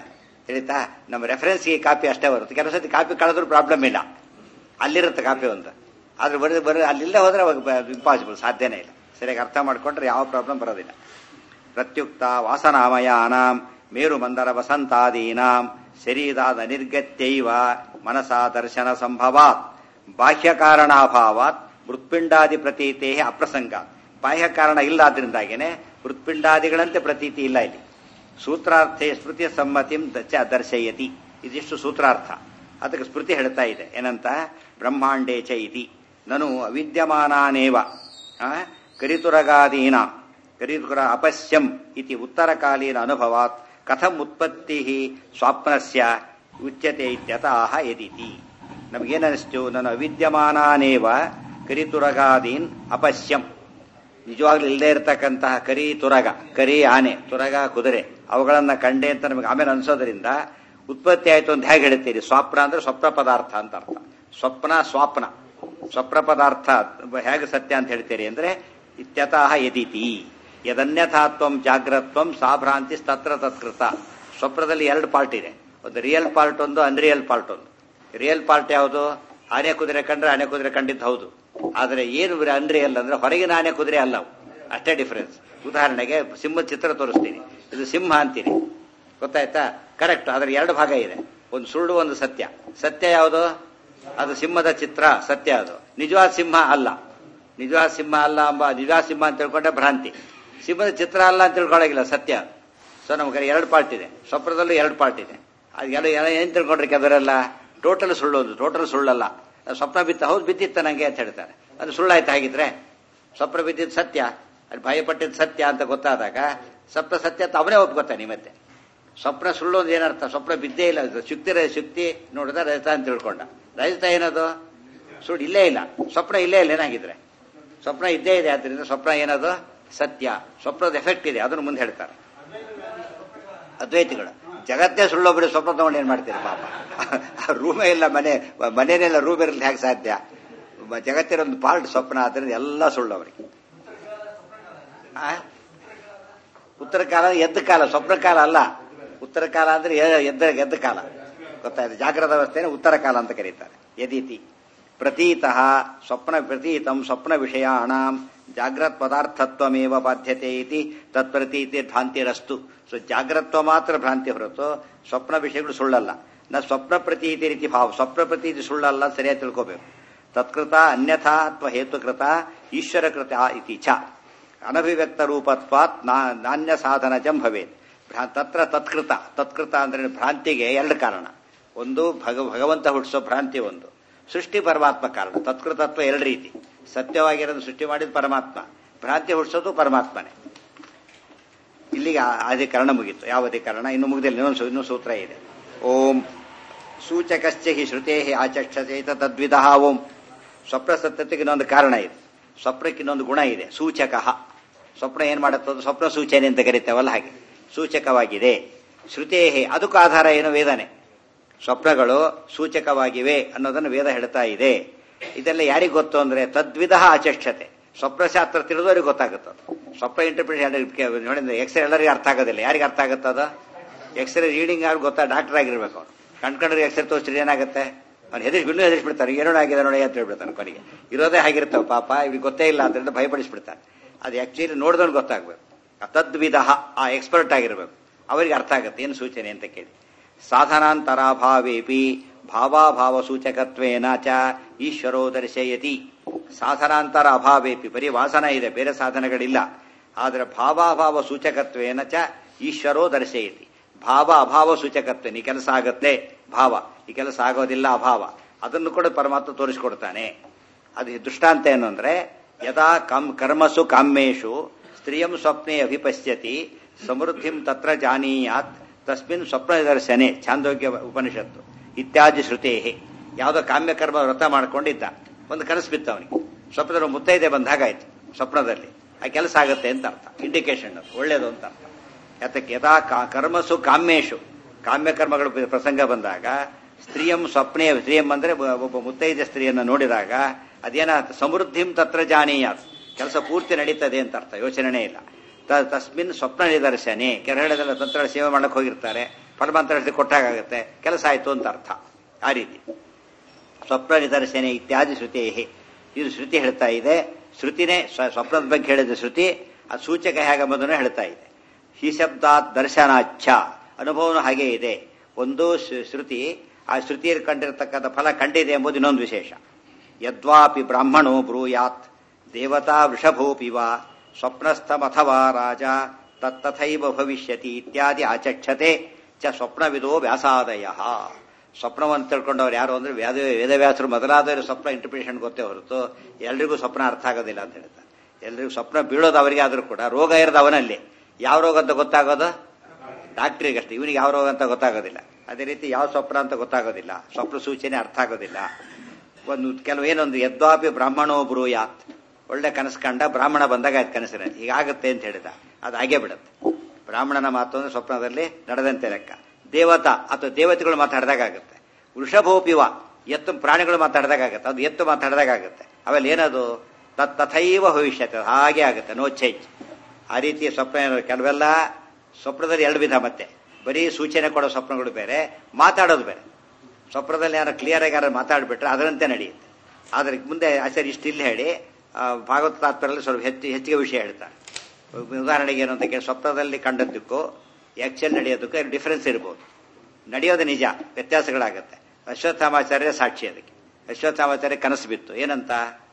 ತಿಳಿತಾ ನಮ್ಮ ರೆಫರೆನ್ಸ್ಗೆ ಕಾಪಿ ಅಷ್ಟೇ ಬರುತ್ತೆ ಕೆಲವು ಸತಿ ಕಾಪಿ ಕಳೆದ್ರೂ ಪ್ರಾಬ್ಲಮ್ ಇಲ್ಲ ಅಲ್ಲಿರುತ್ತೆ ಕಾಪಿ ಒಂದು ಆದ್ರೆ ಬರೀ ಬರೀ ಅಲ್ಲಿಲ್ಲೇ ಹೋದ್ರೆ ಅವಾಗ ಇಂಪಾಸಿಬಲ್ ಸಾಧ್ಯನೇ ಇಲ್ಲ ಸರಿಯಾಗಿ ಅರ್ಥ ಮಾಡ್ಕೊಂಡ್ರೆ ಯಾವ ಪ್ರಾಬ್ಲಮ್ ಬರೋದಿಲ್ಲ ಪ್ರತ್ಯುಕ್ತ ವಾಸನಾಮಯಾನಾಂ ಮೇರು ಮಂದರ ವಸಂತಾದೀನಾಂ ಶರೀರಾದ ನಿರ್ಗತ್ಯೈವ ಮನಸಾ ದರ್ಶನ ಸಂಭವಾತ್ ಬಾಹ್ಯ ಕಾರಣಾಭಾವಾತ್ ಮೃತ್ಪಿಂಡಾದಿ ಪ್ರತೀತೇ ಅಪ್ರಸಂಗ ಬಾಹ್ಯ ಕಾರಣ ಇಲ್ಲ ಆದ್ರಿಂದಾಗೇನೆ ಮೃತ್ಪಿಂಡಾದಿಗಳಂತೆ ಪ್ರತೀತಿ ಇಲ್ಲ ಇಲ್ಲಿ ಸೂತ್ರಾರ್ಥೆ ಸ್ಮೃತಿಯ ಸಮ್ಮತಿಂ ದಚ ದರ್ಶಯತಿ ಇದಿಷ್ಟು ಸೂತ್ರಾರ್ಥ ಅದಕ್ಕೆ ಸ್ಮೃತಿ ಹೇಳ್ತಾ ಇದೆ ಏನಂತ ಬ್ರಹ್ಮಾಂಡೇ ಚ ಇತಿ ನನು ಅವಿದ್ಯಮಾನಾನೇವ ಆ, ಕರಿತುರಗಾದೀನ ಕರಿತುರ ಅಪಶ್ಯಂ ಇತಿ ಉತ್ತರಕಾಲೀನ ಅನುಭವಾತ್ ಕಥಂ ಉತ್ಪತ್ತಿ ಸ್ವಾಪ್ನಸ್ಯ ಉಚ್ಯತೆ ಇತ್ಯತಃ ಯದಿತಿ ನಮಗೇನಿಸ್ತು ನಾನು ಅವಿದ್ಯಮಾನಾನೇವ ಕರಿತುರಗಾದೀನ್ ಅಪಶ್ಯಂ ನಿಜವಾಗ್ಲೂ ಇಲ್ಲದೆ ಇರತಕ್ಕಂತಹ ಕರಿ ತುರಗ ಕರಿ ಆನೆ ತುರಗ ಕುದುರೆ ಅವುಗಳನ್ನ ಕಂಡೆ ಅಂತ ನಮಗೆ ಆಮೇಲೆ ಅನ್ಸೋದ್ರಿಂದ ಉತ್ಪತ್ತಿ ಆಯ್ತು ಅಂತ ಹೇಗೆ ಹೇಳ್ತೀರಿ ಸ್ವಪ್ನ ಅಂದ್ರೆ ಸ್ವಪ್ನ ಪದಾರ್ಥ ಅಂತ ಅರ್ಥ ಸ್ವಪ್ನ ಸ್ವಾಪ್ನ ಸ್ವಪ್ನ ಪದಾರ್ಥ ಹೇಗೆ ಸತ್ಯ ಅಂತ ಹೇಳ್ತೀರಿ ಅಂದ್ರೆ ಇತ್ಯತಃ ಯದಿತಿ ಯದನ್ಯಥಾತ್ವಂ ಜಾಗ್ರತ್ವಂ ಸಾಭ್ರಾಂತಿ ತತ್ರ ತತ್ಕೃತ ಸ್ವಪ್ನದಲ್ಲಿ ಎರಡು ಪಾರ್ಟ್ ಇದೆ ಒಂದು ರಿಯಲ್ ಪಾರ್ಟ್ ಒಂದು ಅನ್ರಿಯಲ್ ಪಾರ್ಟ್ ಒಂದು ರಿಯಲ್ ಪಾರ್ಟ್ ಯಾವುದು ಆನೆ ಕುದುರೆ ಕಂಡ್ರೆ ಆನೆ ಕುದುರೆ ಕಂಡಿದ್ದು ಹೌದು ಆದರೆ ಏನು ಅನ್ರಿಯಲ್ ಅಂದ್ರೆ ಹೊರಗಿನ ಆನೆ ಕುದುರೆ ಅಲ್ಲ ಅವು. ಅಷ್ಟೇ ಡಿಫರೆನ್ಸ್ ಉದಾಹರಣೆಗೆ ಸಿಂಹದ ಚಿತ್ರ ತೋರಿಸ್ತೀನಿ ಇದು ಸಿಂಹ ಅಂತೀನಿ ಗೊತ್ತಾಯ್ತಾ ಕರೆಕ್ಟ್ ಅದ್ರ ಎರಡು ಭಾಗ ಇದೆ ಒಂದು ಸುಳ್ಳು ಒಂದು ಸತ್ಯ ಸತ್ಯ ಯಾವುದು ಅದು ಸಿಂಹದ ಚಿತ್ರ ಸತ್ಯ ಅದು ನಿಜವಾದ ಸಿಂಹ ಅಲ್ಲ ನಿಜವಾದ ಸಿಂಹ ಅಲ್ಲ ಎಂಬ ನಿಜವಾದ ಸಿಂಹ ಅಂತ ತಿಳ್ಕೊಂಡ್ರೆ ಭ್ರಾಂತಿ ಸಿಂಹದ ಚಿತ್ರ ಅಲ್ಲ ಅಂತ ತಿಳ್ಕೊಳ್ಳೋಗಿಲ್ಲ ಸತ್ಯ ಅದು. ಸೊ ನಮ್ಗೆ ಎರಡು ಪಾರ್ಟ್ ಇದೆ ಸ್ವಪ್ನದಲ್ಲೂ ಎರಡು ಪಾರ್ಟ್ ಇದೆ ಅದು ಎಲ್ಲ ಎಲ್ಲ ಏನ್ ತಿಳ್ಕೊಂಡ್ರೆ ಅದರೆಲ್ಲ ಟೋಟಲ್ ಸುಳ್ಳು ಒಂದು ಟೋಟಲ್ ಸುಳ್ಳಲ್ಲ ಅದು ಸ್ವಪ್ನ ಬಿತ್ತ ಹೌದು ಬಿದ್ದಿತ್ತ ನಂಗೆ ಅಂತ ಹೇಳ್ತಾರೆ ಅದು ಸುಳ್ಳಾಯ್ತು ಹಾಗಿದ್ರೆ ಸ್ವಪ್ನ ಬಿದ್ದಿದ್ದು ಸತ್ಯ ಅದು ಭಯಪಟ್ಟಿದ್ದು ಸತ್ಯ ಅಂತ ಗೊತ್ತಾದಾಗ ಸ್ವಪ್ನ ಸತ್ಯ ಅಂತ ಅವನೇ ಒಪ್ಕೋತಾನೆ ಮತ್ತೆ ಸ್ವಪ್ನ ಸುಳ್ಳು ಒಂದು ಏನರ್ಥ ಸ್ವಪ್ನ ಬಿದ್ದೇ ಇಲ್ಲ ಅದು ಶುಕ್ತಿ ರ- ಶುಕ್ತಿ ನೋಡಿದ ರಜತ ಅಂತ ತಿಳ್ಕೊಂಡ ರಜತ ಏನದು ಸುಳ್ಳು ಇಲ್ಲೇ ಇಲ್ಲ ಸ್ವಪ್ನ ಇಲ್ಲೇ ಇಲ್ಲ ಏನಾಗಿದ್ರೆ ಸ್ವಪ್ನ ಇದ್ದೇ ಇದೆ ಆದ್ರಿಂದ ಸ್ವಪ್ನ ಏನದು ಸತ್ಯ ಸ್ವಪ್ನದ ಎಫೆಕ್ಟ್ ಇದೆ ಅದನ್ನು ಮುಂದೆ ಹೇಳ್ತಾರೆ ಅದ್ವೈತಿಗಳು ಜಗತ್ತೇ ಸುಳ್ಳೊಬ್ಬರು ಸ್ವಪ್ನ ತಗೊಂಡು ಏನ್ ಮಾಡ್ತೀರಿ ಪಾಪ ರೂಮೇ ಇಲ್ಲ ಮನೆ ಮನೇನೆಲ್ಲ ರೂಮ್ ಇರಲಿ ಹೇಗೆ ಸಾಧ್ಯ ಬ- ಜಗತ್ತಿನ ಒಂದು ಪಾರ್ಟ್ ಸ್ವಪ್ನ ಆದ್ರಿಂದ ಎಲ್ಲ ಸುಳ್ಳು ಅವರಿಗೆ ಆ? ಉತ್ತರ ಕಾಲ ಎದ್ದ ಕಾಲ ಸ್ವಪ್ನ ಕಾಲ ಅಲ್ಲ ಉತ್ತರ ಕಾಲ ಅಂದ್ರೆ ಎ- ಎದ್ದ ಎದ್ದ ಕಾಲ ಗೊತ್ತಾಯ್ತು ಜಾಗ್ರತ ಅವಸ್ಥೆನ ಉತ್ತರ ಕಾಲ ಅಂತ ಕರೀತಾರೆ ಯದೀತಿ ಪ್ರತೀತಃ ಸ್ವಪ್ನ ಪ್ರತೀತಂ ಸ್ವಪ್ನ ವಿಷಯಾಣಾಂ ಜಾಗ್ರತ್ ಪದಾರ್ಥತ್ವಮೇವ ಬಾಧ್ಯತೆ ಇತಿ ತತ್ಪ್ರತೀತಿ ಭ್ರಾಂತಿರಸ್ತು ಸೊ ಜಾಗ್ರತ್ವ ಮಾತ್ರ ಭ್ರಾಂತಿ ಹೊರತು ಸ್ವಪ್ನ ವಿಷಯಗಳು ಸುಳ್ಳಲ್ಲ ನ ಸ್ವಪ್ನ ಪ್ರತೀತಿ ರೀತಿ ಭಾವ ಸ್ವಪ್ನ ಪ್ರತೀತಿ ಸುಳ್ಳಲ್ಲ ಸರಿಯಾಗಿ ತಿಳ್ಕೋಬೇಕು ತತ್ಕೃತ ಅನ್ಯಥಾ ಅಥವಾ ಹೇತುಕೃತ ಈಶ್ವರ ಕೃತ ಇತಿ ಚ ಅನಭಿವ್ಯಕ್ತ ರೂಪತ್ವಾತ್ ನಾ- ನಾಣ್ಯ ಸಾಧನ ಜಂ ಭವೇತ್ ಭ್ರಾ- ತತ್ರ ತತ್ಕೃತ ತತ್ಕೃತ ಅಂದ್ರೆ ಭ್ರಾಂತಿಗೆ ಎರಡು ಕಾರಣ ಒಂದು ಭಗ ಭಗವಂತ ಹುಟ್ಟಿಸೋ ಭ್ರಾಂತಿ ಒಂದು ಸೃಷ್ಟಿ ಪರಮಾತ್ಮ ಕಾರಣ ತತ್ಕೃತತ್ವ ಎರಡು ರೀತಿ ಸತ್ಯವಾಗಿರೋದು ಸೃಷ್ಟಿ ಮಾಡಿದ ಪರಮಾತ್ಮ ಭ್ರಾಂತಿ ಹುಟ್ಟಿಸೋದು ಪರಮಾತ್ಮನೇ ಇಲ್ಲಿಗೆ ಆ ಅಧಿಕರಣ ಮುಗೀತು ಯಾವ ಅಧಿಕರಣ ಇನ್ನು ಮುಗಿದಿಲ್ಲ ಇನ್ನೊಂದು ಸೂ- ಇನ್ನೂ ಸೂತ್ರ ಇದೆ ಓಂ ಸೂಚಕಶ್ಚ ಹಿ ಶ್ರುತೇ ಆಚಕ್ಷತೆ ತದ್ವಿಧ ಓಂ ಸ್ವಪ್ನ ಸತ್ಯತೆಗೆ ಇನ್ನೊಂದು ಕಾರಣ ಇದೆ ಸ್ವಪ್ನಕ್ಕೆ ಇನ್ನೊಂದು ಗುಣ ಇದೆ ಸೂಚಕ ಸ್ವಪ್ನ ಏನ್ ಮಾಡುತ್ತದು ಸ್ವಪ್ನ ಸೂಚನೆ ಅಂತ ಕರಿತೇವಲ್ಲ ಹಾಗೆ ಸೂಚಕವಾಗಿದೆ ಶ್ರುತೇಹಿ ಅದಕ್ಕೂ ಆಧಾರ ಏನು ವೇದನೆ ಸ್ವಪ್ನಗಳು ಸೂಚಕವಾಗಿವೆ ಅನ್ನೋದನ್ನು ವೇದ ಹೇಳ್ತಾ ಇದೆ ಇದೆಲ್ಲ ಯಾರಿಗೆ ಗೊತ್ತು ಅಂದ್ರೆ ತದ್ವಿಧ ಆಚಕ್ಷತೆ ಸ್ವಪ್ನಶಾಸ್ತ್ರ ತಿಳಿದವರಿಗೆ ಗೊತ್ತಾಗುತ್ತದೆ ಸ್ವಪ್ನ ಇಂಟರ್ಪ್ರಿಟೇಷನ್ ನೋಡಿ ಎಕ್ಸ್ರೇ ಎಲ್ಲರಿಗೂ ಅರ್ಥ ಆಗೋದಿಲ್ಲ ಯಾರಿಗೆ ಅರ್ಥ ಆಗುತ್ತದ ಎಕ್ಸ್ರೇ ರೀಡಿಂಗ್ ಯಾರು ಗೊತ್ತಾ ಡಾಕ್ಟರ್ ಆಗಿರ್ಬೇಕು ಅವ್ರು ಕಣ್ಕಂಡ್ರೆ ಎಕ್ಸ್ರೇ ತೋರಿಸಿದ್ರೆ ಏನಾಗುತ್ತೆ ಅವ್ನು ಹೆದರ್ಸಿ ಇನ್ನೂ ಹೆದರ್ಸ್ಬಿಡ್ತಾರೆ ಏನೋ ಆಗಿದೆ ನೋಡಿ ಅಂತ ಹೇಳ್ಬಿಡ್ತಾನೆ ಕೊನೆಗೆ ಇರೋದೇ ಆಗಿರ್ತಾವ ಪಾಪ ಇವ್ರಿಗೆ ಗೊತ್ತೇ ಇಲ್ಲ ಅದರಿಂದ ಭಯಪಡಿಸ್ಬಿಡ್ತಾನೆ ಅದು ಆಕ್ಚುಲಿ ನೋಡಿದವ್ನು ಗೊತ್ತಾಗ್ಬೇಕು ಆ ತದ್ವಿಧ ಆ ಎಕ್ಸ್ಪರ್ಟ್ ಆಗಿರ್ಬೇಕು ಅವರಿಗೆ ಅರ್ಥ ಆಗುತ್ತೆ ಏನು ಸೂಚನೆ ಅಂತ ಕೇಳಿ ಸಾಧನಾಂತರಾಭಾವೇಪಿ ಭಾವಾಭಾವ ಸೂಚಕತ್ವೇನ ಚ ಈಶ್ವರೋ ದರ್ಶಯತಿ ಸಾಧನಾಂತರ ಅಭಾವೇಪಿ ಬರೀ ವಾಸನ ಇದೆ ಬೇರೆ ಸಾಧನಗಳಿಲ್ಲ ಆದರೆ ಭಾವಾಭಾವ ಸೂಚಕತ್ವೇನ ಚ ಈಶ್ವರೋ ದರ್ಶಯತಿ ಭಾವ ಅಭಾವ ಸೂಚಕತ್ವ ಈ ಕೆಲಸ ಆಗತ್ತೆ ಭಾವ ಈ ಕೆಲಸ ಆಗೋದಿಲ್ಲ ಅಭಾವ ಅದನ್ನು ಕೂಡ ಪರಮಾತ್ಮ ತೋರಿಸಿಕೊಡ್ತಾನೆ ಅದು ದೃಷ್ಟಾಂತ ಏನು ಅಂದ್ರೆ ಯದಾ ಕಂ ಕರ್ಮಸು ಕಾಮ್ಯೇಶು ಸ್ತ್ರೀಯಂ ಸ್ವಪ್ನೆ ಅಭಿಪಶ್ಯತಿ ಸಮೃದ್ಧಿಂ ತತ್ರ ಜಾನೀಯಾತ್ ತಸ್ಮಿನ್ ಸ್ವಪ್ನ ದರ್ಶನೆ ಛಾಂದೋಗ್ಯ ಉಪನಿಷತ್ತು ಇತ್ಯಾದಿ ಶ್ರುತೇ ಯಾವುದೋ ಕಾಮ್ಯಕರ್ಮ ವ್ರತ ಮಾಡ್ಕೊಂಡಿದ್ದ ಒಂದು ಕನಸು ಬಿತ್ತು ಅವನಿಗೆ ಸ್ವಪ್ನದಲ್ಲಿ ಮುತ್ತೈದೆ ಬಂದಾಗಾಯ್ತು ಸ್ವಪ್ನದಲ್ಲಿ ಆ ಕೆಲಸ ಆಗುತ್ತೆ ಅಂತ ಅರ್ಥ ಇಂಡಿಕೇಶನ್ ಅದು ಒಳ್ಳೇದು ಅಂತ ಅರ್ಥ ಯಾತಕ್ಕೆ ಯಥಾ ಕಾ- ಕರ್ಮಸು ಕಾಮ್ಯೇಶು ಕಾಮ್ಯಕರ್ಮಗಳು ಬ- ಪ್ರಸಂಗ ಬಂದಾಗ ಸ್ತ್ರೀಯಂ ಸ್ವಪ್ನೇ ಸ್ತ್ರೀಯಂ ಅಂದ್ರೆ ಒಬ್ಬ- ಒಬ್ಬ ಮುತ್ತೈದೆ ಸ್ತ್ರೀಯನ್ನ ನೋಡಿದಾಗ ಅದೇನ ಸಮೃದ್ಧಿಂ ತತ್ರ ಜಾನೀಯಾತ್ ಕೆಲಸ ಪೂರ್ತಿ ನಡೀತದೆ ಅಂತ ಅರ್ಥ ಯೋಚನೆ ಇಲ್ಲ ತ- ತಸ್ಮಿನ್ ಸ್ವಪ್ನ ನಿದರ್ಶನೆ ಕೆರಳದೆಲ್ಲ ತಂತ್ರ ಸೇವೆ ಮಾಡಕ್ ಹೋಗಿರ್ತಾರೆ ಪರಮಾಂತರ ಕೊಟ್ಟಾಗುತ್ತೆ ಕೆಲಸ ಆಯ್ತು ಅಂತ ಅರ್ಥ ಆ ರೀತಿ ಸ್ವಪ್ನ ನಿದರ್ಶನೆ ಇತ್ಯಾದಿ ಶ್ರುತಿ ಇದು ಶ್ರುತಿ ಹೇಳ್ತಾ ಇದೆ ಶ್ರುತಿನೇ ಸ್ವ- ಸ್ವಪ್ನದ ಬಗ್ಗೆ ಹೇಳಿದ ಶ್ರುತಿ ಆ ಸೂಚಕ ಹೇಗೆಂಬುದನ್ನು ಹೇಳ್ತಾ ಇದೆ ಈ ಶಬ್ದಾತ್ ದರ್ಶನಾಚ್ಛ ಅನುಭವನು ಹಾಗೇ ಇದೆ ಒಂದು ಶ್ರು- ಶ್ರುತಿ ಆ ಶ್ರುತಿಯಲ್ಲಿ ಕಂಡಿರತಕ್ಕಂಥ ಫಲ ಕಂಡಿದೆ ಎಂಬುದು ಇನ್ನೊಂದು ವಿಶೇಷ ಯದ್ವಾಪಿ ಬ್ರಾಹ್ಮಣೋ ಬ್ರೂಯಾತ್ ದೇವತಾ ವೃಷಭೋಪಿ ವಾ ಸ್ವಪ್ನಸ್ಥಮಥವಾ ರಾಜ ತತ್ತಥೈವ ಭವಿಷ್ಯತಿ ಇತ್ಯಾದಿ ಆಚಕ್ಷತೆ ಚ ಸ್ವಪ್ನವಿದೋ ವ್ಯಾಸಾದಯ ಸ್ವಪ್ನವನ್ನು ತಿಳ್ಕೊಂಡವ್ರು ಯಾರು ಅಂದ್ರೆ ವೇದ ವೇದವ್ಯಾಸರು ಮೊದಲಾದವರು ಸ್ವಪ್ನ ಇಂಟರ್ಪ್ರಿಟೇಷನ್ ಗೊತ್ತೇ ಹೊರತು ಎಲ್ರಿಗೂ ಸ್ವಪ್ನ ಅರ್ಥ ಆಗೋದಿಲ್ಲ ಅಂತ ಹೇಳ್ತಾರೆ ಎಲ್ರಿಗೂ ಸ್ವಪ್ನ ಬೀಳೋದು ಅವರಿಗೆ ಆದ್ರೂ ಕೂಡ ರೋಗ ಇರೋದು ಅವನಲ್ಲಿ ಯಾವ ರೋಗ ಅಂತ ಗೊತ್ತಾಗೋದು ಡಾಕ್ಟ್ರಿಗೆ ಅಷ್ಟೇ ಇವನಿಗೆ ಯಾವ ರೋಗ ಅಂತ ಗೊತ್ತಾಗೋದಿಲ್ಲ ಅದೇ ರೀತಿ ಯಾವ ಸ್ವಪ್ನ ಅಂತ ಗೊತ್ತಾಗೋದಿಲ್ಲ ಸ್ವಪ್ನ ಸೂಚನೆ ಅರ್ಥ ಆಗೋದಿಲ್ಲ ಒಂದು ಕೆಲವು ಏನೊಂದು ಯದ್ವಾಪಿ ಬ್ರಾಹ್ಮಣೋ ಬ್ರೂಯಾತ್ ಒಳ್ಳೆ ಕನಸು ಕಂಡ ಬ್ರಾಹ್ಮಣ ಬಂದಾಗ ಆಯ್ತು ಕನಸಿನಲ್ಲಿ ಹೀಗಾಗುತ್ತೆ ಅಂತ ಹೇಳಿದ ಅದು ಹಾಗೇ ಬಿಡುತ್ತೆ ಬ್ರಾಹ್ಮಣನ ಮಾತು ಅಂದ್ರೆ ಸ್ವಪ್ನದಲ್ಲಿ ನಡೆದಂತೆ ಲೆಕ್ಕ ದೇವತಾ ಅಥವಾ ದೇವತೆಗಳು ಮಾತಾಡಿದಾಗ ಆಗುತ್ತೆ ವೃಷಭೋಪಿವ ಎತ್ತು ಪ್ರಾಣಿಗಳು ಮಾತಾಡಿದಾಗ ಆಗುತ್ತೆ ಅದು ಎತ್ತು ಮಾತಾಡಿದಾಗ ಆಗುತ್ತೆ ಆಮೇಲೆ ಏನದು ತತ್ ತಥೈವ ಭವಿಷ್ಯತೆ ಅದು ಹಾಗೆ ಆಗುತ್ತೆ ನೋ ಚೇಂಜ್ ಆ ರೀತಿಯ ಸ್ವಪ್ನ ಏನು ಕೆಲವೆಲ್ಲ ಸ್ವಪ್ನದಲ್ಲಿ ಎರಡು ವಿಧ ಮತ್ತೆ ಬರೀ ಸೂಚನೆ ಕೊಡೋ ಸ್ವಪ್ನಗಳು ಬೇರೆ ಮಾತಾಡೋದು ಬೇರೆ ಸ್ವಪ್ನದಲ್ಲಿ ಯಾರು ಕ್ಲಿಯರ್ ಆಗಿ ಯಾರು ಮಾತಾಡ್ಬಿಟ್ರೆ ಅದರಂತೆ ನಡೆಯುತ್ತೆ ಆದ್ರೆ ಮುಂದೆ ಆಚಾರ್ಯ ಇಷ್ಟು ಇಲ್ಲಿ ಹೇಳಿ ಆ, ಭಾಗವತ ತಾತ್ಪರ್ಯದಲ್ಲಿ ಸ್ವಲ್ಪ ಹೆಚ್ಚು ಹೆಚ್ಚಿಗೆ ವಿಷಯ ಹೇಳ್ತಾರೆ ಉದಾಹರಣೆಗೆ ಏನು ಅಂತ ಕೇಳಿ ಸ್ವಪ್ನದಲ್ಲಿ ಕಂಡದ್ದಕ್ಕೂ ಆಕ್ಚುಲ್ ನಡೆಯೋದಕ್ಕೂ ಡಿಫರೆನ್ಸ್ ಇರ್ಬೋದು ನಡೆಯೋದು ನಿಜ ವ್ಯತ್ಯಾಸಗಳಾಗುತ್ತೆ ಅಶ್ವತ್ಥಾಮಾಚಾರ್ಯ ಸಾಕ್ಷಿ ಅದಕ್ಕೆ ಅಶ್ವತ್ಥಾಮಾಚಾರ್ಯ ಕನಸು ಬಿತ್ತು ಏನಂತ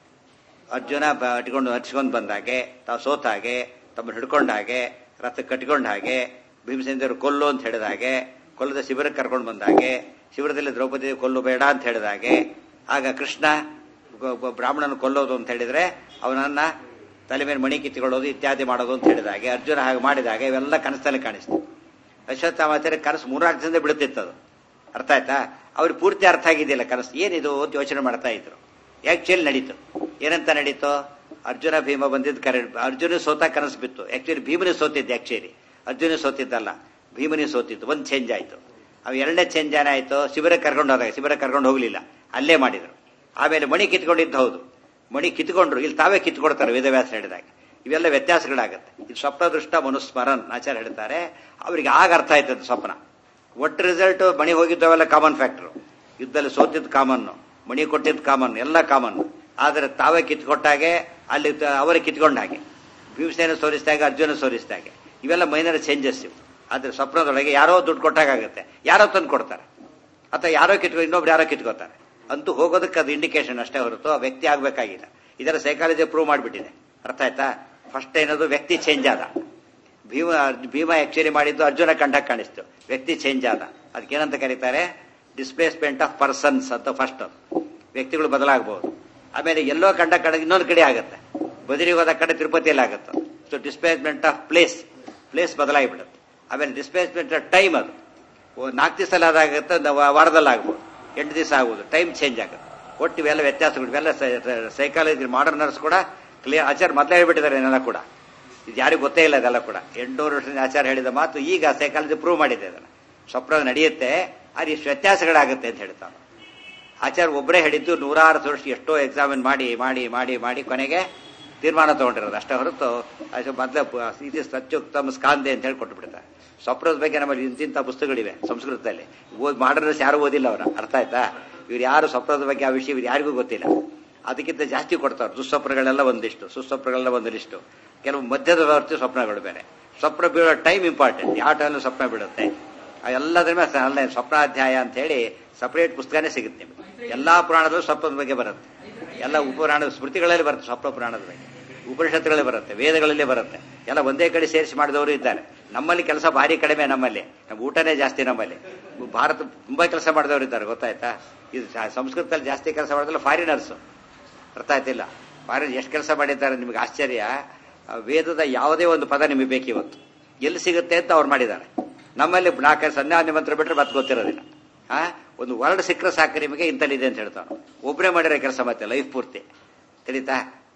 ಅರ್ಜುನ ಬ- ಅಟ್ಕೊಂಡು ಹಚ್ಕೊಂಡು ಬಂದಾಗೆ ತಾವು ಸೋತಾಗೆ ತಮ್ಮನ್ನು ಹಿಡ್ಕೊಂಡ ಹಾಗೆ ರಥ ಕಟ್ಕೊಂಡ ಹಾಗೆ ಭೀಮಸೇಂದ್ರ ಕೊಲ್ಲು ಅಂತ ಹೇಳಿದ ಹಾಗೆ ಕೊಲ್ಲದ ಶಿಬಿರಕ್ಕೆ ಕರ್ಕೊಂಡು ಬಂದಾಗೆ ಶಿಬಿರದಲ್ಲಿ ದ್ರೌಪದಿ ಕೊಲ್ಲು ಬೇಡ ಅಂತ ಹೇಳಿದ ಹಾಗೆ ಆಗ ಕೃಷ್ಣ ಗೊ- ಗೊ- ಬ್ರಾಹ್ಮಣನ ಕೊಲ್ಲೋದು ಅಂತ ಹೇಳಿದ್ರೆ ಅವನನ್ನ ತಲೆ ಮೇಲೆ ಮಣಿ ಕಿತ್ತುಕೊಳ್ಳೋದು ಇತ್ಯಾದಿ ಮಾಡೋದು ಅಂತ ಹೇಳಿದ ಹಾಗೆ ಅರ್ಜುನ ಹಾಗೆ ಮಾಡಿದಾಗ ಇವೆಲ್ಲ ಕನಸಲ್ಲಿ ಕಾಣಿಸ್ತು ಅಶ್ವತ್ಥಾಮಾಚಾರ್ಯ ಕನಸು ಮೂರ್ನಾಲ್ಕು ದಿನದಿಂದ ಬಿಡುತ್ತಿತ್ತು ಅದು ಅರ್ಥ ಆಯ್ತಾ ಅವ್ರಿಗೆ ಪೂರ್ತಿ ಅರ್ಥ ಆಗಿದೆಯಲ್ಲ ಕನಸು ಏನಿದು ಅಂತ ಯೋಚನೆ ಮಾಡ್ತಾ ಇದ್ರು ಆಕ್ಚುಲಿ ನಡೀತು ಏನಂತ ನಡೀತು ಅರ್ಜುನ ಭೀಮ ಬಂದಿದ್ದು ಕರೆ ಅರ್ಜುನ ಸೋತ ಕನಸು ಬಿತ್ತು ಆಕ್ಚುಲಿ ಭೀಮನೇ ಸೋತಿದ್ದೆ ಆಕ್ಚುಲಿ ಅರ್ಜುನ ಸೋತಿದ್ದಲ್ಲ ಭೀಮನೇ ಸೋತಿತ್ತು ಒಂದು ಚೇಂಜ್ ಆಯ್ತು ಅವು ಎರಡನೇ ಚೇಂಜ್ ಏನಾಯ್ತು ಶಿಬಿರಕ್ಕೆ ಕರ್ಕೊಂಡು ಹೋದಾಗ ಶಿಬಿರಕ್ಕೆ ಕರ್ಕೊಂಡು ಹೋಗ್ಲಿಲ್ಲ ಅಲ್ಲೇ ಮಾಡಿದ್ರು ಆಮೇಲೆ ಮಣಿ ಕಿತ್ಕೊಂಡಿದ್ದು ಹೌದು ಮಣಿ ಕಿತ್ಕೊಂಡ್ರು ಇಲ್ಲಿ ತಾವೇ ಕಿತ್ಕೊಡ್ತಾರೆ ವೇದವ್ಯಾಸ ಹೇಳಿದಾಗ ಇವೆಲ್ಲ ವ್ಯತ್ಯಾಸಗಳಾಗತ್ತೆ ಇದು ಸ್ವಪ್ನ ದೃಷ್ಟ ಮನುಸ್ಮರನ್ ಆಚಾರ್ಯ ಹೇಳ್ತಾರೆ ಅವರಿಗೆ ಆಗ ಅರ್ಥ ಆಯ್ತದ ಸ್ವಪ್ನ ಒಟ್ಟು ರಿಸಲ್ಟ್ ಮಣಿ ಹೋಗಿದ್ದವೆಲ್ಲ ಕಾಮನ್ ಫ್ಯಾಕ್ಟರ್ ಯುದ್ಧದಲ್ಲಿ ಸೋತಿದ್ದು ಕಾಮನ್ ಮಣಿ ಕೊಟ್ಟಿದ್ದು ಕಾಮನ್ ಎಲ್ಲ ಕಾಮನ್ ಆದರೆ ತಾವೇ ಕಿತ್ಕೊಟ್ಟಾಗೆ ಅಲ್ಲಿ ತ- ಅವರೇ ಕಿತ್ಕೊಂಡ ಹಾಗೆ ಭೀಮಸೇನ ಸೋರಿಸಿದಾಗ ಅರ್ಜುನ ಸೋರಿಸಿದಾಗೆ ಇವೆಲ್ಲ ಮೈನರ್ ಚೇಂಜಸ್ ಇವು ಆದ್ರೆ ಸ್ವಪ್ನದೊಳಗೆ ಯಾರೋ ದುಡ್ಡು ಕೊಟ್ಟಾಗುತ್ತೆ ಯಾರೋ ತಂದು ಕೊಡ್ತಾರೆ ಅಥವಾ ಯಾರೋ ಕಿತ್ಕೊ ಇನ್ನೊಬ್ರು ಯಾರೋ ಕಿತ್ಕೋತಾರೆ ಅಂತೂ ಹೋಗೋದಕ್ಕೆ ಅದು ಇಂಡಿಕೇಶನ್ ಅಷ್ಟೇ ಹೊರತು ಆ ವ್ಯಕ್ತಿ ಆಗ್ಬೇಕಾಗಿಲ್ಲ ಇದರ ಸೈಕಾಲಜಿ ಪ್ರೂವ್ ಮಾಡಿಬಿಟ್ಟಿದೆ ಅರ್ಥ ಆಯ್ತಾ ಫಸ್ಟ್ ಏನದು ವ್ಯಕ್ತಿ ಚೇಂಜ್ ಆದ ಭೀಮ ಭೀಮ ಆಕ್ಚುಲಿ ಮಾಡಿದ್ದು ಅರ್ಜುನ ಕಂಡಕ್ಕೆ ಕಾಣಿಸ್ತು ವ್ಯಕ್ತಿ ಚೇಂಜ್ ಆದ ಅದಕ್ಕೇನಂತ ಕರೀತಾರೆ ಡಿಸ್ಪ್ಲೇಸ್ಮೆಂಟ್ ಆಫ್ ಪರ್ಸನ್ಸ್ ಅಂತ ಫಸ್ಟ್ ವ್ಯಕ್ತಿಗಳು ಬದಲಾಗಬಹುದು ಆಮೇಲೆ ಎಲ್ಲೋ ಕಂಡ ಕಡೆ ಇನ್ನೊಂದು ಕಡೆ ಆಗುತ್ತೆ ಬದರಿಗೆ ಹೋದ ಕಡೆ ತಿರುಪತಿಯಲ್ಲಿ ಆಗುತ್ತೆ so displacement of place place ಬದಲಾಗಿಬಿಡುತ್ತೆ ಆಮೇಲೆ ಡಿಸ್ಪ್ಲೇಸ್ಮೆಂಟ್ ಆಫ್ ಟೈಮ್ ಅದು ಓ, ನಾಲ್ಕು ದಿವಸ ಅದಾಗುತ್ತೆ ವಾರದಲ್ಲಿ ಆಗ್ಬೋದು ಎಂಟು ದಿವಸ ಆಗ್ಬೋದು ಟೈಮ್ ಚೇಂಜ್ ಆಗುತ್ತೆ ಒಟ್ಟು ಇವೆಲ್ಲ ವ್ಯತ್ಯಾಸಗಳು ಇವೆಲ್ಲ ಸೈಕಾಲಜಿ ಮಾಡರ್ನರ್ಸ್ ಕೂಡ ಕ್ಲಿಯರ್ ಆಚಾರ ಮೊದಲೇ ಹೇಳ್ಬಿಟ್ಟಿದ್ದಾರೆ ಇದನ್ನೆಲ್ಲ ಕೂಡ ಇದು ಯಾರಿಗೂ ಗೊತ್ತೇ ಇಲ್ಲ ಇದೆಲ್ಲ ಕೂಡ ಎಂಟುನೂರು ವರ್ಷದ ಆಚಾರ ಹೇಳಿದ ಮಾತು ಈಗ ಸೈಕಾಲಜಿ ಪ್ರೂವ್ ಮಾಡಿದೆ ಅದನ್ನು ಸ್ವಪ್ನ ನಡೆಯುತ್ತೆ ಅದು ಇಷ್ಟು ವ್ಯತ್ಯಾಸಗಳಾಗುತ್ತೆ ಅಂತ ಹೇಳ್ತಾನೆ ಆಚಾರ ಒಬ್ಬರೇ ಹೇಳಿದ್ದು ನೂರಾರು ವರ್ಷ ಎಷ್ಟೋ ಎಕ್ಸಾಮಿನ್ ಮಾಡಿ ಮಾಡಿ ಮಾಡಿ ಮಾಡಿ ಕೊನೆಗೆ ತೀರ್ಮಾನ ತಗೊಂಡಿರೋದು ಅಷ್ಟೇ ಹೊರತು ಅದು ಮೊದಲ ಇದು ಸತ್ಯೋಕ್ತಮ ಸ್ಕಾಂದೆ ಅಂತ ಹೇಳಿ ಕೊಟ್ಟು ಬಿಡ್ತಾರೆ ಸ್ವಪ್ನದ ಬಗ್ಗೆ ನಮ್ಮಲ್ಲಿ ಇಂತಿಂಥ ಪುಸ್ತಕಗಳಿವೆ ಸಂಸ್ಕೃತದಲ್ಲಿ ಓದ್ ಮಾಡರ್ಸ್ ಯಾರು ಓದಿಲ್ಲ ಅವರ ಅರ್ಥ ಆಯ್ತಾ ಇವ್ರು ಯಾರು ಸ್ವಪ್ನದ ಬಗ್ಗೆ ಆ ವಿಷಯ ಇವ್ರು ಯಾರಿಗೂ ಗೊತ್ತಿಲ್ಲ ಅದಕ್ಕಿಂತ ಜಾಸ್ತಿ ಕೊಡ್ತಾರೆ ದುಸ್ವಪ್ನಗಳೆಲ್ಲ ಒಂದಿಷ್ಟು ಸುಸ್ವಪ್ನಗಳೆಲ್ಲ ಒಂದಿಷ್ಟು ಕೆಲವು ಮಧ್ಯದ ವರ್ತಿ ಸ್ವಪ್ನಗಳು ಬೇರೆ ಸ್ವಪ್ನ ಬೀಳೋ ಟೈಮ್ ಇಂಪಾರ್ಟೆಂಟ್ ಯಾವ ಟೈಮಲ್ಲಿ ಸ್ವಪ್ನ ಬೀಳುತ್ತೆ ಆ ಎಲ್ಲದ್ರ ಮೇಲೆ ಅಲ್ಲೇ ಸ್ವಪ್ನಾಧ್ಯಾಯ ಅಂತ ಹೇಳಿ ಸಪರೇಟ್ ಪುಸ್ತಕನೇ ಸಿಗುತ್ತೆ ನಿಮಗೆ ಎಲ್ಲಾ ಪುರಾಣದಲ್ಲೂ ಸ್ವಪ್ನದ ಬಗ್ಗೆ ಬರುತ್ತೆ ಎಲ್ಲ ಉಪುರಾಣದ ಸ್ಮೃತಿಗಳಲ್ಲಿ ಬರುತ್ತೆ ಸ್ವಪ್ನ ಪುರಾಣದ ಬಗ್ಗೆ ಉಪನಿಷತ್ತುಗಳಲ್ಲಿ ಬರುತ್ತೆ ವೇದಗಳಲ್ಲಿ ಬರುತ್ತೆ ಎಲ್ಲ ಒಂದೇ ಕಡೆ ಸೇರಿಸಿ ಮಾಡಿದವರು ಇದ್ದಾರೆ ನಮ್ಮಲ್ಲಿ ಕೆಲಸ ಭಾರಿ ಕಡಿಮೆ ನಮ್ಮಲ್ಲಿ ನಮ್ಮ ಊಟನೇ ಜಾಸ್ತಿ ನಮ್ಮಲ್ಲಿ ಭಾರತ ತುಂಬಾ ಕೆಲಸ ಮಾಡಿದವರು ಇದ್ದಾರೆ ಗೊತ್ತಾಯ್ತಾ ಇದು ಸ- ಸಂಸ್ಕೃತದಲ್ಲಿ ಜಾಸ್ತಿ ಕೆಲಸ ಮಾಡಿದ್ರೆ ಫಾರಿನರ್ಸ್ ಅರ್ಥ ಆಯ್ತಿಲ್ಲ ಫಾರಿನ್ ಎಷ್ಟು ಕೆಲಸ ಮಾಡಿದ್ದಾರೆ ನಿಮಗೆ ಆಶ್ಚರ್ಯ ಆ ವೇದದ ಯಾವುದೇ ಒಂದು ಪದ ನಿಮಗೆ ಬೇಕು ಇವತ್ತು ಎಲ್ಲಿ ಸಿಗುತ್ತೆ ಅಂತ ಅವ್ರು ಮಾಡಿದ್ದಾರೆ ನಮ್ಮಲ್ಲಿ ನಾಲ್ಕೈದು ಸಂಧ್ಯಾವಂದಿ ಮಂತ್ರ ಬಿಟ್ಟರೆ ಮತ್ತೆ ಗೊತ್ತಿರೋದಿಲ್ಲ ಆ ಒಂದು ವರ್ಡ್ ಸಿಕ್ಕರೆ ಸಾಕು ನಿಮಗೆ ಇಂತಲ್ಲಿದೆ ಅಂತ ಹೇಳ್ತಾನೆ ಒಬ್ಬರೇ ಮಾಡಿರೋ ಕೆಲಸ ಮತ್ತೆ ಲೈಫ್ ಪೂರ್ತಿ ತಿಳಿತಾ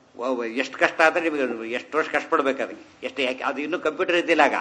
ಎಷ್ಟು ಕಷ್ಟ ಆದ್ರೆ ನಿಮಗೆ ಎಷ್ಟು ವರ್ಷ ಕಷ್ಟಪಡ್ಬೇಕು ಅದಕ್ಕೆ ಎಷ್ಟು ಯಾಕೆ ಅದು ಇನ್ನೂ ಕಂಪ್ಯೂಟರ್ ಇದ್ದಿಲ್ಲ ಆಗ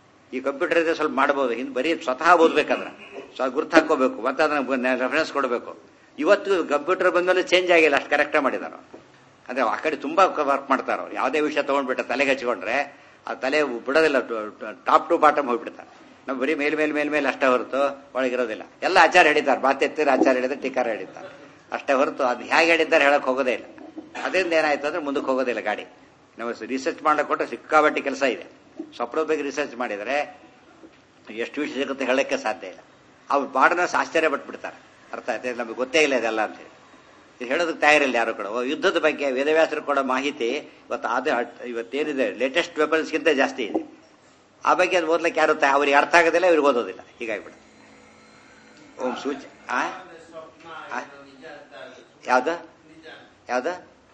ಈ ಕಂಪ್ಯೂಟರ್ ಇದ್ರೆ ಸ್ವಲ್ಪ ಮಾಡ್ಬೋದು ಹಿಂದೆ ಬರೀ ಸ್ವತಃ ಓದ್ಬೇಕಂದ್ರೆ ಸೊ ಗುರ್ತು ಹಾಕೋಬೇಕು ಮತ್ತೆ ಅದನ್ನ ರೆಫರೆನ್ಸ್ ಕೊಡಬೇಕು ಇವತ್ತು ಕಂಪ್ಯೂಟರ್ ಬಂದ್ಮೇಲೆ ಚೇಂಜ್ ಆಗಿಲ್ಲ ಅಷ್ಟು ಕರೆಕ್ಟಾಗಿ ಮಾಡಿದಾರ ಅಂದ್ರೆ ಆ ಕಡೆ ತುಂಬಾ ವರ್ಕ್ ಮಾಡ್ತಾರ ಅವ್ರು ಯಾವುದೇ ವಿಷಯ ತಗೊಂಡ್ಬಿಟ್ಟ ತಲೆಗೆ ಹಚ್ಕೊಂಡ್ರೆ ಆ ತಲೆ ಬಿಡೋದಿಲ್ಲ ಟಾಪ್ ಟು ಬಾಟಮ್ ಹೋಗ್ಬಿಡ್ತಾರೆ ನಾವು ಬರೀ ಮೇಲ್ ಮೇಲ್ ಮೇಲ್ ಮೇಲೆ ಅಷ್ಟೇ ಹೊರತು ಒಳಗಿರೋದಿಲ್ಲ ಎಲ್ಲ ಆಚಾರ ಹೇಳಿದ್ದಾರೆ ಮಾತೆತ್ತಿರ ಆಚಾರ ಹೇಳಿದ್ರೆ ಟೀಕಾರ ಹೇಳಿದ್ದಾರೆ ಅಷ್ಟೇ ಹೊರತು ಅದು ಹೇಗೆ ಹೇಳಿದ್ದಾರೆ ಹೇಳಕ್ ಹೋಗೋದೇ ಇಲ್ಲ ಅದರಿಂದ ಏನಾಯ್ತು ಅಂದ್ರೆ ಮುಂದಕ್ಕೆ ಹೋಗೋದಿಲ್ಲ ಗಾಡಿ ನಾವು ರಿಸರ್ಚ್ ಮಾಡಕ್ಕೆ ಕೊಟ್ಟರೆ ಸಿಕ್ಕಾಬಟ್ಟಿ ಕೆಲಸ ಇದೆ ಸ್ವಪ್ನದ ಬಗ್ಗೆ ರಿಸರ್ಚ್ ಮಾಡಿದರೆ ಎಷ್ಟು ವಿಷಯ ಸಿಗುತ್ತೆ ಹೇಳಕ್ಕೆ ಸಾಧ್ಯ ಇಲ್ಲ ಅವ್ರು ಬಾಡನ ಆಶ್ಚರ್ಯ ಪಟ್ಬಿಡ್ತಾರೆ ಅರ್ಥ ಆಯ್ತು ನಮಗೆ ಗೊತ್ತೇ ಇಲ್ಲ ಇದೆಲ್ಲ ಅಂತ ಹೇಳಿ ಇದು ಹೇಳೋದಕ್ಕೆ ತಯಾರಿಲ್ಲ ಯಾರು ಕೂಡ ಓ, ಯುದ್ಧದ ಬಗ್ಗೆ ವೇದವ್ಯಾಸರು ಕೊಡೋ ಮಾಹಿತಿ ಇವತ್ತು ಅದು ಇವತ್ತೇನಿದೆ ಲೇಟೆಸ್ಟ್ ವೆಪನ್ಸ್ಗಿಂತ ಜಾಸ್ತಿ ಇದೆ ಆ ಬಗ್ಗೆ ಅದು ಓದ್ಲಿಕ್ಕೆ ಯಾರು ತ- ಅವ್ರಿಗೆ ಅರ್ಥ ಆಗೋದಿಲ್ಲ ಇವ್ರಿಗೆ ಓದೋದಿಲ್ಲ ಹೀಗಾಗ್ಬಿಡುತ್ತೆ ಓಂ ಸೂಚ ಆ ಆ? ಯಾವ್ದು ಯಾವ್ದು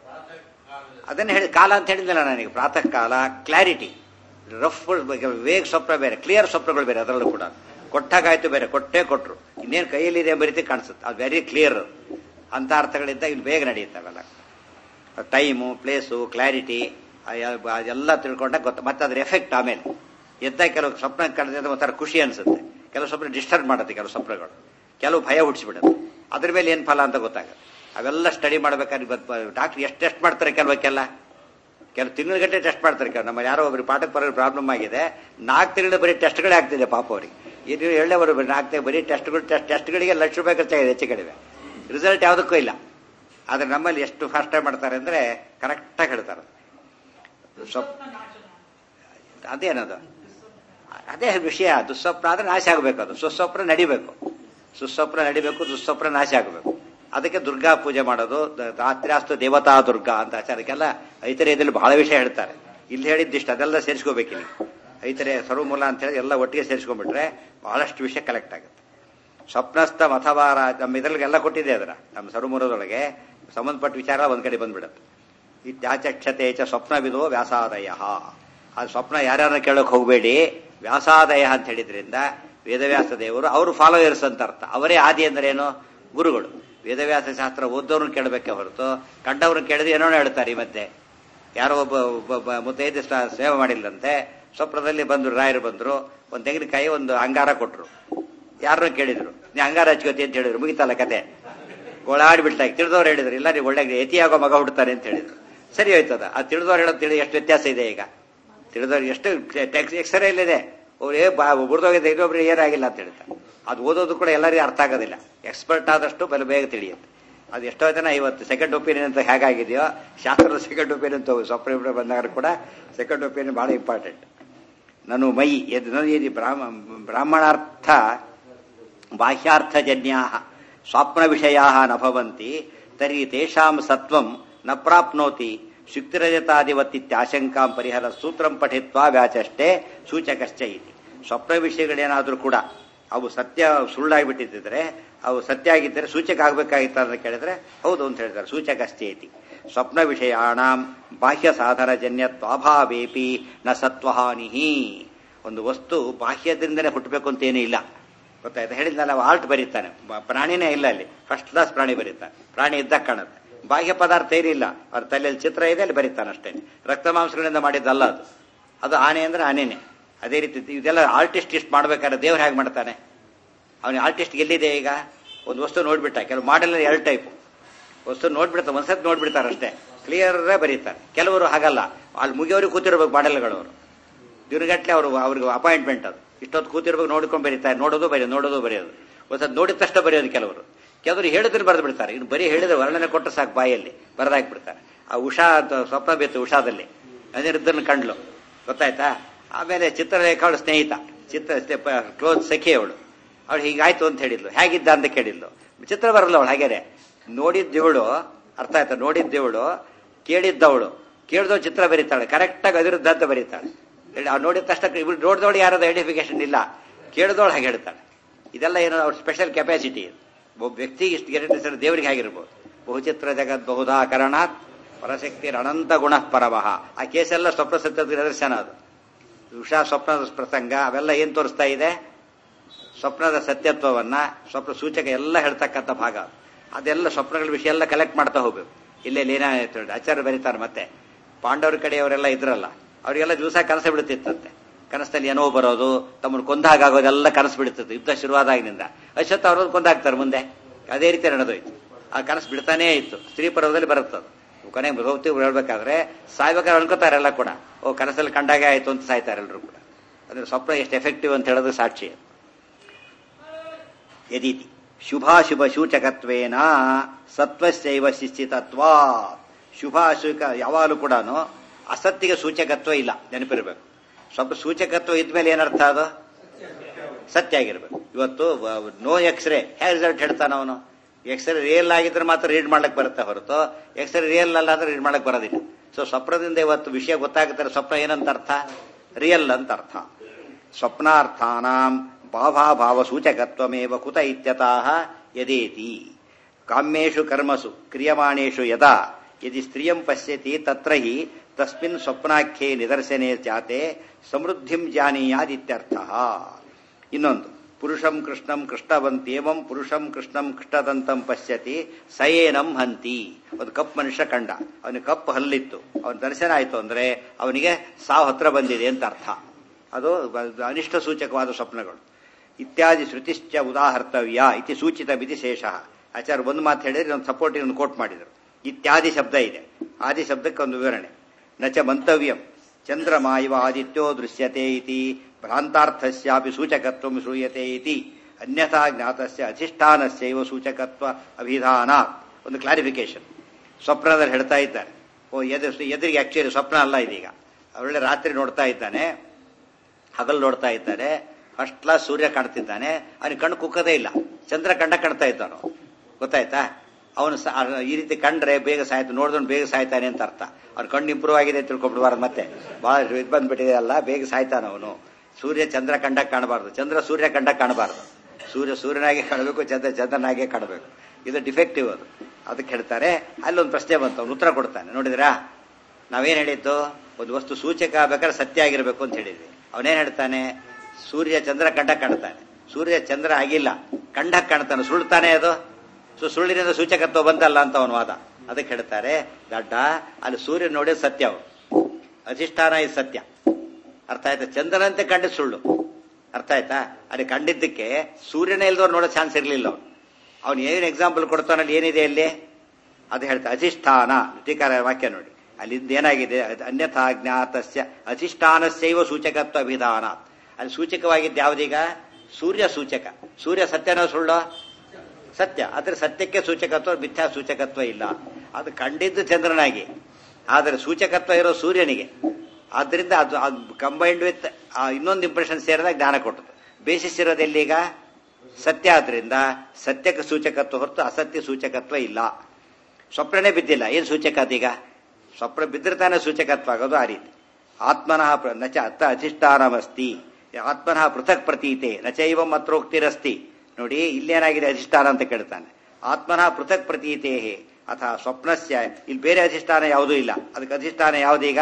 ಅದನ್ನ ಹೇಳಿ ಕಾಲ ಅಂತ ಹೇಳಿದ್ನಲ್ಲ ನನಗೆ ಪ್ರಾತಃ ಕಾಲ ಕ್ಲಾರಿಟಿ ರಫ್ ವೇಗ ಸ್ವಪ್ನ ಬೇರೆ ಕ್ಲಿಯರ್ ಸ್ವಪ್ನಗಳು ಬೇರೆ ಅದರಲ್ಲೂ ಕೂಡ ಕೊಟ್ಟಾಗಾಯ್ತು ಬೇರೆ ಕೊಟ್ಟೇ ಕೊಟ್ರು ಇನ್ನೇನು ಕೈಯಲ್ಲಿದೆ ಎಂಬ ರೀತಿ ಕಾಣಿಸುತ್ತೆ ಅದು ವೆರಿ ಕ್ಲಿಯರ್ ಅಂತ ಅರ್ಥಗಳಿಂದ ಇಲ್ಲಿ ಬೇಗ ನಡೆಯುತ್ತವೆಲ್ಲ ಟೈಮು ಪ್ಲೇಸು ಕ್ಲಾರಿಟಿ ಎಲ್ಲ ತಿಳ್ಕೊಂಡಾಗ ಗೊತ್ತ ಮತ್ತೆ ಅದ್ರ ಎಫೆಕ್ಟ್ ಆಮೇಲೆ ಎದ್ದ ಕೆಲವು ಸ್ವಪ್ನ ಕಳೆದ ಒಂಥರ ಖುಷಿ ಅನ್ಸುತ್ತೆ ಕೆಲವು ಸ್ವಪ್ನ ಡಿಸ್ಟರ್ಬ್ ಮಾಡುತ್ತೆ ಕೆಲವು ಸ್ವಪ್ನಗಳು ಕೆಲವು ಭಯ ಹುಟ್ಟಿಸ್ಬಿಡುತ್ತೆ ಅದ್ರ ಮೇಲೆ ಏನು ಫಲ ಅಂತ ಗೊತ್ತಾಗುತ್ತೆ ಅವೆಲ್ಲ ಸ್ಟಡಿ ಮಾಡ್ಬೇಕಾದ್ರೆ ಡಾಕ್ಟರ್ ಎಷ್ಟು ಟೆಸ್ಟ್ ಮಾಡ್ತಾರೆ ಕೆಲವಕ್ಕೆಲ್ಲ ಕೆಲವು ತಿಂಗಳ ಗಂಟೆ ಟೆಸ್ಟ್ ಮಾಡ್ತಾರೆ ಕೆಲವು ನಮ್ಮ ಯಾರೋ ಒಬ್ರು ಪಾಠಕ್ಕೆ ಬರೋ ಪ್ರಾಬ್ಲಮ್ ಆಗಿದೆ ನಾಲ್ಕು ತಿಂಗಳ ಬರೀ ಟೆಸ್ಟ್ಗಳೇ ಆಗ್ತಿದೆ ಪಾಪ ಅವ್ರಿಗೆ ಇದು ಹೇಳೇವರು ನಾಲ್ಕು ತಿಂಗಳು ಬರೀ ಟೆಸ್ಟ್ಗಳು ಟೆಸ್ಟ್ ಟೆಸ್ಟ್ಗಳಿಗೆ ಲಕ್ಷ ರೂಪಾಯಿ ಖರ್ಚಾಗಿದೆ ಹೆಚ್ಚು ಕಡಿಮೆ ರಿಸಲ್ಟ್ ಯಾವುದಕ್ಕೂ ಇಲ್ಲ ಆದ್ರೆ ನಮ್ಮಲ್ಲಿ ಎಷ್ಟು ಫಾಸ್ಟ್ ಮಾಡ್ತಾರೆ ಅಂದ್ರೆ ಕರೆಕ್ಟಾಗಿ ಹೇಳ್ತಾರೆ ಸ್ವಪ್ ಅದೇನದು ಅದೇ ವಿಷಯ ದುಸ್ವಪ್ನ ಆದ್ರೆ ನಾಶ ಆಗಬೇಕು ಅದು ಸುಸ್ವಪ್ನ ನಡಿಬೇಕು ಸುಸ್ವಪ್ನ ನಡಿಬೇಕು ದುಸ್ವಪ್ನ ನಾಶ ಆಗಬೇಕು ಅದಕ್ಕೆ ದುರ್ಗಾ ಪೂಜೆ ಮಾಡೋದು ದ- ರಾತ್ರಿಯಾಸ್ತು ದೇವತಾ ದುರ್ಗಾ ಅಂತ ಅದಕ್ಕೆಲ್ಲ ಐತರೇಯದಲ್ಲಿ ಬಹಳ ವಿಷಯ ಹೇಳ್ತಾರೆ ಇಲ್ಲಿ ಹೇಳಿದ್ದಿಷ್ಟು ಅದೆಲ್ಲ ಸೇರಿಸ್ಕೋಬೇಕಿಲ್ಲಿ ಐತರೆ ಸರ್ವಮೂಲ ಅಂತ ಹೇಳಿ ಎಲ್ಲ ಒಟ್ಟಿಗೆ ಸೇರಿಸ್ಕೊಂಡ್ಬಿಟ್ರೆ ಬಹಳಷ್ಟು ವಿಷಯ ಕಲೆಕ್ಟ್ ಆಗುತ್ತೆ ಸ್ವಪ್ನಸ್ಥ ಮಥವಾರ ನಮ್ಮ ಇದ್ರಲ್ಲಿಗೆಲ್ಲ ಕೊಟ್ಟಿದೆ ಅದರ ನಮ್ಮ ಸರ್ವಮೂಲದೊಳಗೆ ಸಂಬಂಧಪಟ್ಟ ವಿಚಾರ ಒಂದ್ ಕಡೆ ಬಂದ್ಬಿಡುತ್ತೆ ಇತ್ಯಾಚಕ್ಷತೆ ಚ ಸ್ವಪ್ನವಿದೋ ವ್ಯಾಸಾದಯ ಆ ಸ್ವಪ್ನ ಯಾರ್ಯಾರ ಕೇಳಕ್ ಹೋಗಬೇಡಿ ವ್ಯಾಸಾದಯ ಅಂತ ಹೇಳಿದ್ರಿಂದ ವೇದವ್ಯಾಸ ದೇವರು ಅವರು ಫಾಲೋಯರ್ಸ್ ಅಂತ ಅರ್ಥ ಅವರೇ ಆದಿ ಅಂದ್ರೆ ಏನು ಗುರುಗಳು ವೇದವ್ಯಾಸ ಶಾಸ್ತ್ರ ಓದೋರ್ನು ಕೇಳಬೇಕೆ ಹೊರತು ಕಂಡವ್ರನ್ನ ಕೇಳಿದ್ರೆ ಏನೋ ಹೇಳ್ತಾರೆ ಈ ಮಧ್ಯೆ ಯಾರೋ ಒಬ್ಬ ಒಬ್ಬ- ಒಬ್ಬ ಮುತ್ತೈದೆ ಸ- ಸೇವೆ ಮಾಡಿಲ್ಲಂತೆ ಸ್ವಪ್ನದಲ್ಲಿ ಬಂದ್ರು ರಾಯರು ಬಂದ್ರು ಒಂದ್ ತೆಂಗಿನಕಾಯಿ ಒಂದು ಅಂಗಾರ ಕೊಟ್ರು ಯಾರನ್ನೂ ಕೇಳಿದ್ರು ನೀ ಅಂಗಾರ ಹಚ್ಕೋತಿ ಅಂತ ಹೇಳಿದ್ರು ಮುಗಿತಲ್ಲ ಕತೆ ಗೋಳಾಡ್ಬಿಟ್ಟಾಗ ತಿಳಿದವ್ರು ಹೇಳಿದ್ರು ಇಲ್ಲ ನೀವು ಒಳ್ಳೆ ಯತಿಯಾಗೋ ಮಗ ಹುಡ್ತಾರೆ ಅಂತ ಹೇಳಿದ್ರು ಸರಿ ಹೋಯ್ತದ ಆ ತಿಳಿದವ್ರು ಹೇಳೋದು ತಿಳಿ ಎಷ್ಟು ವ್ಯತ್ಯಾಸ ಇದೆ ಈಗ ತಿಳಿದವ್ರು ಎಷ್ಟು ಟೆಕ್ಸ್ ಎಕ್ಸ್ರೇ ಇಲ್ಲಿದೆ ಅವ್ರು ಏ ಬಾ ಬುಡ್ದೋಗಿದೆ ಇನ್ನೊಬ್ರು ಏನಾಗಿಲ್ಲ ಅಂತ ಹೇಳ್ತಾರೆ ಅದು ಓದೋದು ಕೂಡ ಎಲ್ಲರಿಗೂ ಅರ್ಥ ಆಗೋದಿಲ್ಲ ಎಕ್ಸ್ಪರ್ಟ್ ಆದಷ್ಟು ಬಲ ಬೇಗ ತಿಳಿಯುತ್ತೆ ಅದು ಎಷ್ಟೋ ಜನ ಇವತ್ತು ಸೆಕೆಂಡ್ ಒಪಿನಿಯನ್ ಅಂತ ಹೇಗಾಗಿದೆಯೋ ಶಾಸ್ತ್ರದ ಸೆಕೆಂಡ್ ಒಪಿನಿಯನ್ ತಗೋ ಸ್ವಪ್ನ ಬಂದಾಗ ಕೂಡ ಸೆಕೆಂಡ್ ಒಪಿನಿಯನ್ ಬಹಳ ಇಂಪಾರ್ಟೆಂಟ್ ನಾನು ಮೈ ಯದ್ ನ ಯದಿ ಬ್ರಾಹ್ಮ ಬ್ರಾಹ್ಮಣಾರ್ಥ ಬಾಹ್ಯಾರ್ಥಜನ್ಯಾ ಸ್ವಪ್ನ ವಿಷಯಾ ನ ಭವಂತಿ ತರ್हि ತೇಷಾಂ ಸತ್ವಂ ನ ಪ್ರಾಪ್ನೋತಿ ಶುಕ್ತಿರಜತಾದಿವತ್ತಿತ್ಯಾಶಂಕಾಂ ಪರಿಹರ ಸೂತ್ರಂ ಪಠಿತ್ವಾ ವ್ಯಾಚಷ್ಟೇ ಸೂಚಕಶ್ಚ ಇತಿ ಸ್ವಪ್ನ ವಿಷಯಗಳೇನಾದ್ರೂ ಕೂಡ ಅವು ಸತ್ಯ ಸುಳ್ಳಾಗಿಬಿಟ್ಟಿದ್ರೆ ಅವು ಸತ್ಯ ಆಗಿದ್ದರೆ ಸೂಚಕ ಆಗ್ಬೇಕಾಗಿತ್ತ ಅಂತ ಕೇಳಿದ್ರೆ ಹೌದು ಅಂತ ಹೇಳ್ತಾರೆ ಸೂಚಕಶ್ಚೇ ಇತಿ ಸ್ವಪ್ನ ವಿಷಯಾಣಾಂ ಬಾಹ್ಯ ಸಾಧನ ಜನ್ಯತ್ವಾಭಾವೇಪಿ ನ ಸತ್ವಹಾನಿ ಒಂದು ವಸ್ತು ಬಾಹ್ಯದಿಂದಲೇ ಹುಟ್ಟಬೇಕು ಅಂತ ಏನೂ ಇಲ್ಲ ಗೊತ್ತಾಯ್ತಾ ಹೇಳಿದ್ನಲ್ಲ ಅವ ಆಲ್ಟ್ ಬರೀತಾನೆ ಬ- ಪ್ರಾಣಿನೇ ಇಲ್ಲ ಅಲ್ಲಿ ಫಸ್ಟ್ ಕ್ಲಾಸ್ ಪ್ರಾಣಿ ಬರೀತಾನೆ ಪ್ರಾಣಿ ಇದ್ದಾಗ ಕಾಣುತ್ತೆ ಬಾಹ್ಯ ಪದಾರ್ಥ ಏನಿಲ್ಲ ಅವ್ರ ತಲೆಯಲ್ಲಿ ಚಿತ್ರ ಇದೆ ಅಲ್ಲಿ ಬರೀತಾನೆ ಅಷ್ಟೇ ರಕ್ತ ಮಾಂಸಗಳಿಂದ ಮಾಡಿದ್ದಲ್ಲ ಅದು ಅದು ಆನೆ ಅಂದ್ರೆ ಆನೆನೆ ಅದೇ ರೀತಿ ಇದೆಲ್ಲ ಆರ್ಟಿಸ್ಟ್ ಇಷ್ಟು ಮಾಡ್ಬೇಕಾದ್ರೆ ದೇವ್ರು ಹೇಗೆ ಮಾಡ್ತಾನೆ ಅವನಿಗೆ ಆರ್ಟಿಸ್ಟ್ ಎಲ್ಲಿದೆ ಈಗ ಒಂದು ವಸ್ತು ನೋಡ್ಬಿಟ್ಟ ಕೆಲವು ಮಾಡೆಲ್ ಎರಡು ಟೈಪ್ ವಸ್ತು ನೋಡ್ಬಿಡ್ತಾರೆ ಒಂದ್ಸತಿ ನೋಡ್ಬಿಡ್ತಾರೆ ಅಷ್ಟೇ ಕ್ಲಿಯರ್ ಬರೀತಾರೆ ಕೆಲವರು ಹಾಗಲ್ಲ ಅಲ್ಲಿ ಮುಗಿಯೋರಿಗೆ ಕೂತಿರ್ಬೇಕು ಮಾಡೆಲ್ಗಳು ಅವರು ದಿನಗಟ್ಲೆ ಅವರು ಅವ್ರಿಗೆ ಅಪಾಯಿಂಟ್ಮೆಂಟ್ ಅದು ಇಷ್ಟೊತ್ತು ಕೂತಿರ್ಬೇಕು ನೋಡ್ಕೊಂಡು ಬರೀತಾರೆ ನೋಡೋದು ಬರೆಯೋದು ನೋಡೋದು ಬರೆಯೋದು ಒಂದ್ಸತಿ ನೋಡಿದ ತಕ್ಷಣ ಬರೆಯೋದು ಕೆಲವರು ಕೆಲವರು ಹೇಳಿದ್ರೆ ಬರೆದು ಬಿಡ್ತಾರೆ ಇನ್ನು ಬರೀ ಹೇಳಿದ್ರೆ ವರ್ಣನೆ ಕೊಟ್ಟು ಸಾಕು ಬಾಯಲ್ಲಿ ಬರೆದಾಕ್ಬಿಡ್ತಾರೆ ಆ ಉಷಾ ಅಂತ ಸ್ವಪ್ನ ಬೇತು ಉಷಾದಲ್ಲಿ ಅನಿರುದ್ಧನ ಕಂಡ್ಲು ಗೊತ್ತಾಯ್ತಾ ಆಮೇಲೆ ಚಿತ್ರರೇಖಾ ಅವಳು ಸ್ನೇಹಿತ ಚಿತ್ರ ಕ್ಲೋಸ್ ಸಖಿ ಅವಳು ಅವಳು ಹೀಗಾಯ್ತು ಅಂತ ಹೇಳಿದ್ಲು ಹೇಗಿದ್ದ ಅಂತ ಕೇಳಿದ್ಲು ಚಿತ್ರ ಬರಲ್ಲ ಅವಳು ಹಾಗೇನೆ ನೋಡಿದ್ದವಳು ಅರ್ಥ ಆಯ್ತಾ ನೋಡಿದ್ದವಳು ಕೇಳಿದ್ದವಳು ಕೇಳಿದವಳು ಚಿತ್ರ ಬರೀತಾಳೆ ಕರೆಕ್ಟಾಗಿ ಅದಿರುದ್ಧ ಅಂತ ಬರೀತಾಳೆ ಹೇಳಿ ಅವ್ರು ನೋಡಿದ ತಕ್ಷಣ ಇವ್ರು ನೋಡಿದವಳು ಯಾರದ ಐಡೆಂಟಿಫಿಕೇಶನ್ ಇಲ್ಲ ಕೇಳಿದವಳು ಹಾಗೆ ಹೇಳ್ತಾಳೆ ಇದೆಲ್ಲ ಏನೋ ಅವ್ರ ಸ್ಪೆಷಲ್ ಕೆಪಾಸಿಟಿ ಒಬ್ಬ ವ್ಯಕ್ತಿಗೆ ಇಷ್ಟು ಗ್ಯಾರಂಟಿ ದೇವರಿಗೆ ಆಗಿರ್ಬೋದು ಬಹುಚಿತ್ರ ಜಗತ್ ಬಹುಧಾ ಕರಣಾತ್ ಪರಶಕ್ತಿ ಅನಂತ ಗುಣ ಪರಮಃ ಆ ಕೇಸೆಲ್ಲ ಸ್ವಪ್ನ ಸತ್ಯದ ನಿದರ್ಶನ ಅದು ಉಷಾ ಸ್ವಪ್ನದ ಪ್ರಸಂಗ ಅವೆಲ್ಲ ಏನ್ ತೋರಿಸ್ತಾ ಇದೆ ಸ್ವಪ್ನದ ಸತ್ಯತ್ವವನ್ನ ಸ್ವಪ್ನ ಸೂಚಕ ಎಲ್ಲ ಹೇಳ್ತಕ್ಕಂಥ ಭಾಗ ಅದೆಲ್ಲ ಸ್ವಪ್ನಗಳ ವಿಷಯ ಎಲ್ಲ ಕಲೆಕ್ಟ್ ಮಾಡ್ತಾ ಹೋಗ್ಬೇಕು ಇಲ್ಲೇ ಏನಾಯ್ತು ಹೇಳಿ ಆಚಾರ್ಯ ಬರೀತಾರೆ ಮತ್ತೆ ಪಾಂಡವರ ಕಡೆಯವರೆಲ್ಲ ಇದ್ರಲ್ಲ ಅವರಿಗೆಲ್ಲ ದಿವಸ ಕನಸು ಬಿಡುತ್ತಿತ್ತಂತೆ ಕನಸಲ್ಲಿ ಏನೋ ಬರೋದು ತಮ್ಮನ್ನು ಕೊಂದಾಗೋದೆಲ್ಲ ಕನಸು ಬಿಡುತ್ತಿತ್ತು ಯುದ್ಧ ಶುರುವಾದಾಗಿನಿಂದ ಅಶ್ವತ್ಥ ಅವ್ರದ್ದು ಕೊಂದಾಗ್ತಾರೆ ಮುಂದೆ ಅದೇ ರೀತಿ ನಡೆದೋಯ್ತು ಆ ಕನಸು ಬಿಡ್ತಾನೇ ಇತ್ತು ಸ್ತ್ರೀ ಪರ್ವದಲ್ಲಿ ಬರುತ್ತದು ಕೊನೆಗೆ ಭಗವತಿ ಹೇಳ್ಬೇಕಾದ್ರೆ ಸಾಯ್ಬೇಕಾದ್ರೆ ಅನ್ಕೋತಾರೆ ಎಲ್ಲ ಕೂಡ ಓ ಕನಸಲ್ಲಿ ಕಂಡಾಗೆ ಆಯ್ತು ಅಂತ ಸಾಯ್ತಾರೆ ಎಲ್ಲರೂ ಕೂಡ ಅಂದ್ರೆ ಸ್ವಪ್ನ ಎಷ್ಟು ಎಫೆಕ್ಟಿವ್ ಅಂತ ಹೇಳೋದು ಸಾಕ್ಷಿ ಯದೀತಿ ಶುಭಾಶುಭ ಸೂಚಕತ್ವೇನ ಸತ್ವಸ್ಯೈವ ಶಿಶ್ಚಿತತ್ವ ಶುಭಾಶುಕ ಯಾವಾಗಲೂ ಕೂಡ ಅಸತ್ತಿಗೆ ಸೂಚಕತ್ವ ಇಲ್ಲ ನೆನಪಿರ್ಬೇಕು ಸ್ವಲ್ಪ ಸೂಚಕತ್ವ ಇದ್ಮೇಲೆ ಏನರ್ಥ ಅದು ಸತ್ಯ ಆಗಿರ್ಬೇಕು ಇವತ್ತು ನೋ ಎಕ್ಸ್ರೇ ಹೇಗೆ ರಿಸಲ್ಟ್ ಹೇಳ್ತಾನ ಅವನು ಎಕ್ಸ್ರೇ ರಿಯಲ್ ಆಗಿದ್ರೆ ಮಾತ್ರ ರೀಡ್ ಮಾಡ್ಲಿಕ್ಕೆ ಬರುತ್ತೆ ಹೊರತು ಎಕ್ಸ್ರೇ ರಿಯಲ್ ಅಲ್ಲ ಅಂದ್ರೆ ರೀಡ್ ಮಾಡಕ್ ಬರೋದಿಲ್ಲ ಸೊ ಸ್ವಪ್ನದಿಂದ ಇವತ್ತು ವಿಷಯ ಗೊತ್ತಾಗುತ್ತಾರೆ ಸ್ವಪ್ನ ಏನಂತ ಅರ್ಥ ರಿಯಲ್ ಅಂತ ಅರ್ಥ ಸ್ವಪ್ನಾರ್ಥಾನಾಂ ಭಾವಾಭಾವ ಸೂಚಕತ್ವಮೇವ ಕುತ ಇತ್ಯತಃ ಯದೇತಿ ಕಾಮ್ಯೇಷು ಕರ್ಮಸು ಕ್ರಿಯಮಾಣೇಷು ಯದಾ ಯದಿ ಸ್ತ್ರಿಯಂ ಪಶ್ಯತಿ ತತ್ರ ಹಿ ತಸ್ಮಿನ್ ಸ್ವಪ್ನಾಖ್ಯೆ ನಿದರ್ಶನೆ ಜಾತೆ ಸಮೃದ್ಧಿಂ ಜಾನೀಯಾದಿತ್ಯರ್ಥ ಇನ್ನೊಂದು ಪುರುಷಂ ಕೃಷ್ಣಂ ಕೃಷ್ಣವಂತೇವಂ ಪುರುಷಂ ಕೃಷ್ಣಂ ಕೃಷ್ಣದಂತಂ ಪಶ್ಯತಿ ಸಯೇನಂ ಹಂತಿ ಒಂದು ಕಪ್ ಮನುಷ್ಯ ಕಂಡ ಅವನಿಗೆ ಕಪ್ ಹಲ್ಲಿತ್ತು ಅವನ ದರ್ಶನ ಆಯ್ತು ಅಂದ್ರೆ ಅವನಿಗೆ ಸಾವು ಹತ್ರ ಬಂದಿದೆ ಅಂತ ಅರ್ಥ ಅದು ಅನಿಷ್ಟ ಸೂಚಕವಾದ ಸ್ವಪ್ನಗಳು ಇತ್ಯಾದಿ ಶ್ರುತಿಶ್ಚ ಉದಾಹರ್ತವ್ಯ ಇತಿ ಸೂಚಿತ ವಿಧಿಶೇಷ ಆಚಾರ್ಯ ಒಂದು ಮಾತು ಹೇಳಿದ್ರೆ ಒಂದು ಸಪೋರ್ಟ್ ಒಂದು ಕೋಟ್ ಮಾಡಿದರು ಇತ್ಯಾದಿ ಶಬ್ದ ಇದೆ ಆದಿ ಶಬ್ದಕ್ಕೆ ಒಂದು ವಿವರಣೆ ನಚ ಮಂತವ್ಯಂ ಚಂದ್ರಮಾ ಇವ ಆದಿತ್ಯೋ ದೃಶ್ಯತೆ ಇತಿ ಭ್ರಾಂತಾರ್ಥಸ್ಯಾಪಿ ಸೂಚಕತ್ವ ಶ್ರೂಯತೆ ಇತಿ ಅನ್ಯಥಾ ಜ್ಞಾತಸ್ಯ ಅಧಿಷ್ಠಾನಸ್ಯೈವ ಸೂಚಕತ್ವ ಅಭಿಧಾನ ಒಂದು ಕ್ಲಾರಿಫಿಕೇಶನ್ ಸ್ವಪ್ನದಲ್ಲಿ ಹೇಳ್ತಾ ಇದ್ದಾರೆ ಓ ಎದುರು ಎದುರಿಗೆ ಆಕ್ಚುಲಿ ಸ್ವಪ್ನ ಅಲ್ಲ ಇದೀಗ ಒಳ್ಳೆ ರಾತ್ರಿ ನೋಡ್ತಾ ಇದ್ದಾನೆ ಹಗಲು ನೋಡ್ತಾ ಇದ್ದಾನೆ ಫಸ್ಟ್ ಕ್ಲಾಸ್ ಸೂರ್ಯ ಕಾಣ್ತಿದ್ದಾನೆ ಅವನಿಗೆ ಕಣ್ಣು ಕುಕ್ಕದೇ ಇಲ್ಲ ಚಂದ್ರ ಕಂಡ ಕಾಣ್ತಾ ಇದ್ದಾನು ಗೊತ್ತಾಯ್ತಾ ಅವನು ಈ ರೀತಿ ಕಂಡ್ರೆ ಬೇಗ ಸಾಯ್ತು ನೋಡಿದವನು ಬೇಗ ಸಾಯ್ತಾನೆ ಅಂತ ಅರ್ಥ ಅವ್ನ ಕಣ್ಣು ಇಂಪ್ರೂವ್ ಆಗಿದೆ ಅಂತ ತಿಳ್ಕೊಬಿಡ್ಬಾರ್ದು ಮತ್ತೆ ಬಹಳ ಇದು ಬಂದ್ಬಿಟ್ಟಿದೆ ಅಲ್ಲ ಬೇಗ ಸಾಯ್ತಾನ ಅವನು ಸೂರ್ಯ ಚಂದ್ರ ಕಂಡ ಕಾಣಬಾರ್ದು ಚಂದ್ರ ಸೂರ್ಯ ಕಂಡ ಕಾಣಬಾರ್ದು ಸೂರ್ಯ ಸೂರ್ಯನಾಗೆ ಕಾಣಬೇಕು ಚಂದ್ರ ಚಂದ್ರನಾಗೆ ಕಾಣಬೇಕು ಇದು ಡಿಫೆಕ್ಟಿವ್ ಅದು ಅದಕ್ಕೆ ಹೇಳ್ತಾರೆ ಅಲ್ಲೊಂದು ಪ್ರಶ್ನೆ ಬಂತು ಅವ್ನು ಉತ್ತರ ಕೊಡ್ತಾನೆ ನೋಡಿದ್ರಾ ನಾವೇನ್ ಹೇಳಿದ್ದು ಒಂದು ವಸ್ತು ಸೂಚಕ ಆಗ್ಬೇಕಾದ್ರೆ ಸತ್ಯ ಆಗಿರ್ಬೇಕು ಅಂತ ಹೇಳಿದ್ವಿ ಅವನೇನ್ ಹೇಳ್ತಾನೆ ಸೂರ್ಯ ಚಂದ್ರ ಕಂಡ ಕಾಣ್ತಾನೆ ಸೂರ್ಯ ಚಂದ್ರ ಆಗಿಲ್ಲ ಕಂಡ ಕಾಣ್ತಾನೆ ಸುಳ್ತಾನೆ ಅದು ಸೊ ಸುಳ್ಳಿನಿಂದ ಸೂಚಕತ್ವ ಬಂತಲ್ಲ ಅಂತ ಅವನ ವಾದ ಅದಕ್ಕೆ ಹೇಳ್ತಾರೆ ದಡ್ಡ ಅಲ್ಲಿ ಸೂರ್ಯ ನೋಡಿದ ಸತ್ಯ ಅವನು ಅಧಿಷ್ಠಾನ ಇದು ಸತ್ಯ ಅರ್ಥ ಆಯ್ತಾ ಚಂದ್ರನಂತೆ ಕಂಡ ಸುಳ್ಳು ಅರ್ಥ ಆಯ್ತಾ ಅಲ್ಲಿ ಕಂಡಿದ್ದಕ್ಕೆ ಸೂರ್ಯನ ಇಲ್ದವ್ರು ನೋಡೋ ಚಾನ್ಸ್ ಇರಲಿಲ್ಲ ಅವನು ಅವನು ಏನು ಎಕ್ಸಾಂಪಲ್ ಕೊಡ್ತಾನಲ್ಲಿ ಏನಿದೆ ಅಲ್ಲಿ ಅದು ಹೇಳ್ತಾ ಅಧಿಷ್ಠಾನ ಟೀಕಾರ ವಾಕ್ಯ ನೋಡಿ ಅಲ್ಲಿಂದ ಏನಾಗಿದೆ ಅನ್ಯಥಾ ಜ್ಞಾತಸ್ಯ ಅಧಿಷ್ಠಾನಸ್ಯೈವ ಸೂಚಕತ್ವ ವಿಧಾನ ಅಲ್ಲಿ ಸೂಚಕವಾಗಿದ್ದು ಯಾವ್ದೀಗ ಸೂರ್ಯ ಸೂಚಕ ಸೂರ್ಯ ಸತ್ಯನೋ ಸುಳ್ಳು ಸತ್ಯ ಆದ್ರೆ ಸತ್ಯಕ್ಕೆ ಸೂಚಕತ್ವ ಮಿಥ್ಯಾ ಸೂಚಕತ್ವ ಇಲ್ಲ ಅದು ಕಂಡಿದ್ದು ಚಂದ್ರನಾಗಿ ಆದರೆ ಸೂಚಕತ್ವ ಇರೋ ಸೂರ್ಯನಿಗೆ ಆದ್ರಿಂದ ಅದು ಕಂಬೈನ್ಡ್ ವಿತ್ ಇನ್ನೊಂದು ಇಂಪ್ರೆಷನ್ ಸೇರಿದಾಗ ಜ್ಞಾನ ಕೊಟ್ಟದು ಬೇಸಿಸ್ ಇರೋದೆಲ್ಲೀಗ ಸತ್ಯ ಆದ್ರಿಂದ ಸತ್ಯಕ್ಕೆ ಸೂಚಕತ್ವ ಹೊರತು ಅಸತ್ಯ ಸೂಚಕತ್ವ ಇಲ್ಲ ಸ್ವಪ್ನನೇ ಬಿದ್ದಿಲ್ಲ ಏನು ಸೂಚಕ ಅದೀಗ ಸ್ವಪ್ನ ಬಿದ್ದರೆ ತಾನೇ ಸೂಚಕತ್ವ ಆಗೋದು ಆ ರೀತಿ ಆತ್ಮನಃ ನಚ ಅತ್ತ ಅಧಿಷ್ಠಾನಮಸ್ತಿ ಆತ್ಮನಃ ಪೃಥಕ್ ಪ್ರತೀತೆ ನಚೈವ ಮತ್ರೋಕ್ತಿರಸ್ತಿ ನೋಡಿ ಇಲ್ಲೇನಾಗಿದೆ ಅಧಿಷ್ಠಾನ ಅಂತ ಕೇಳ್ತಾನೆ ಆತ್ಮನಃ ಪೃಥಕ್ ಪ್ರತೀತೆ ಅಥ ಸ್ವಪ್ನಸ್ಯ ಇಲ್ಲಿ ಬೇರೆ ಅಧಿಷ್ಠಾನ ಯಾವುದೂ ಇಲ್ಲ ಅದಕ್ಕೆ ಅಧಿಷ್ಠಾನ ಯಾವುದೀಗ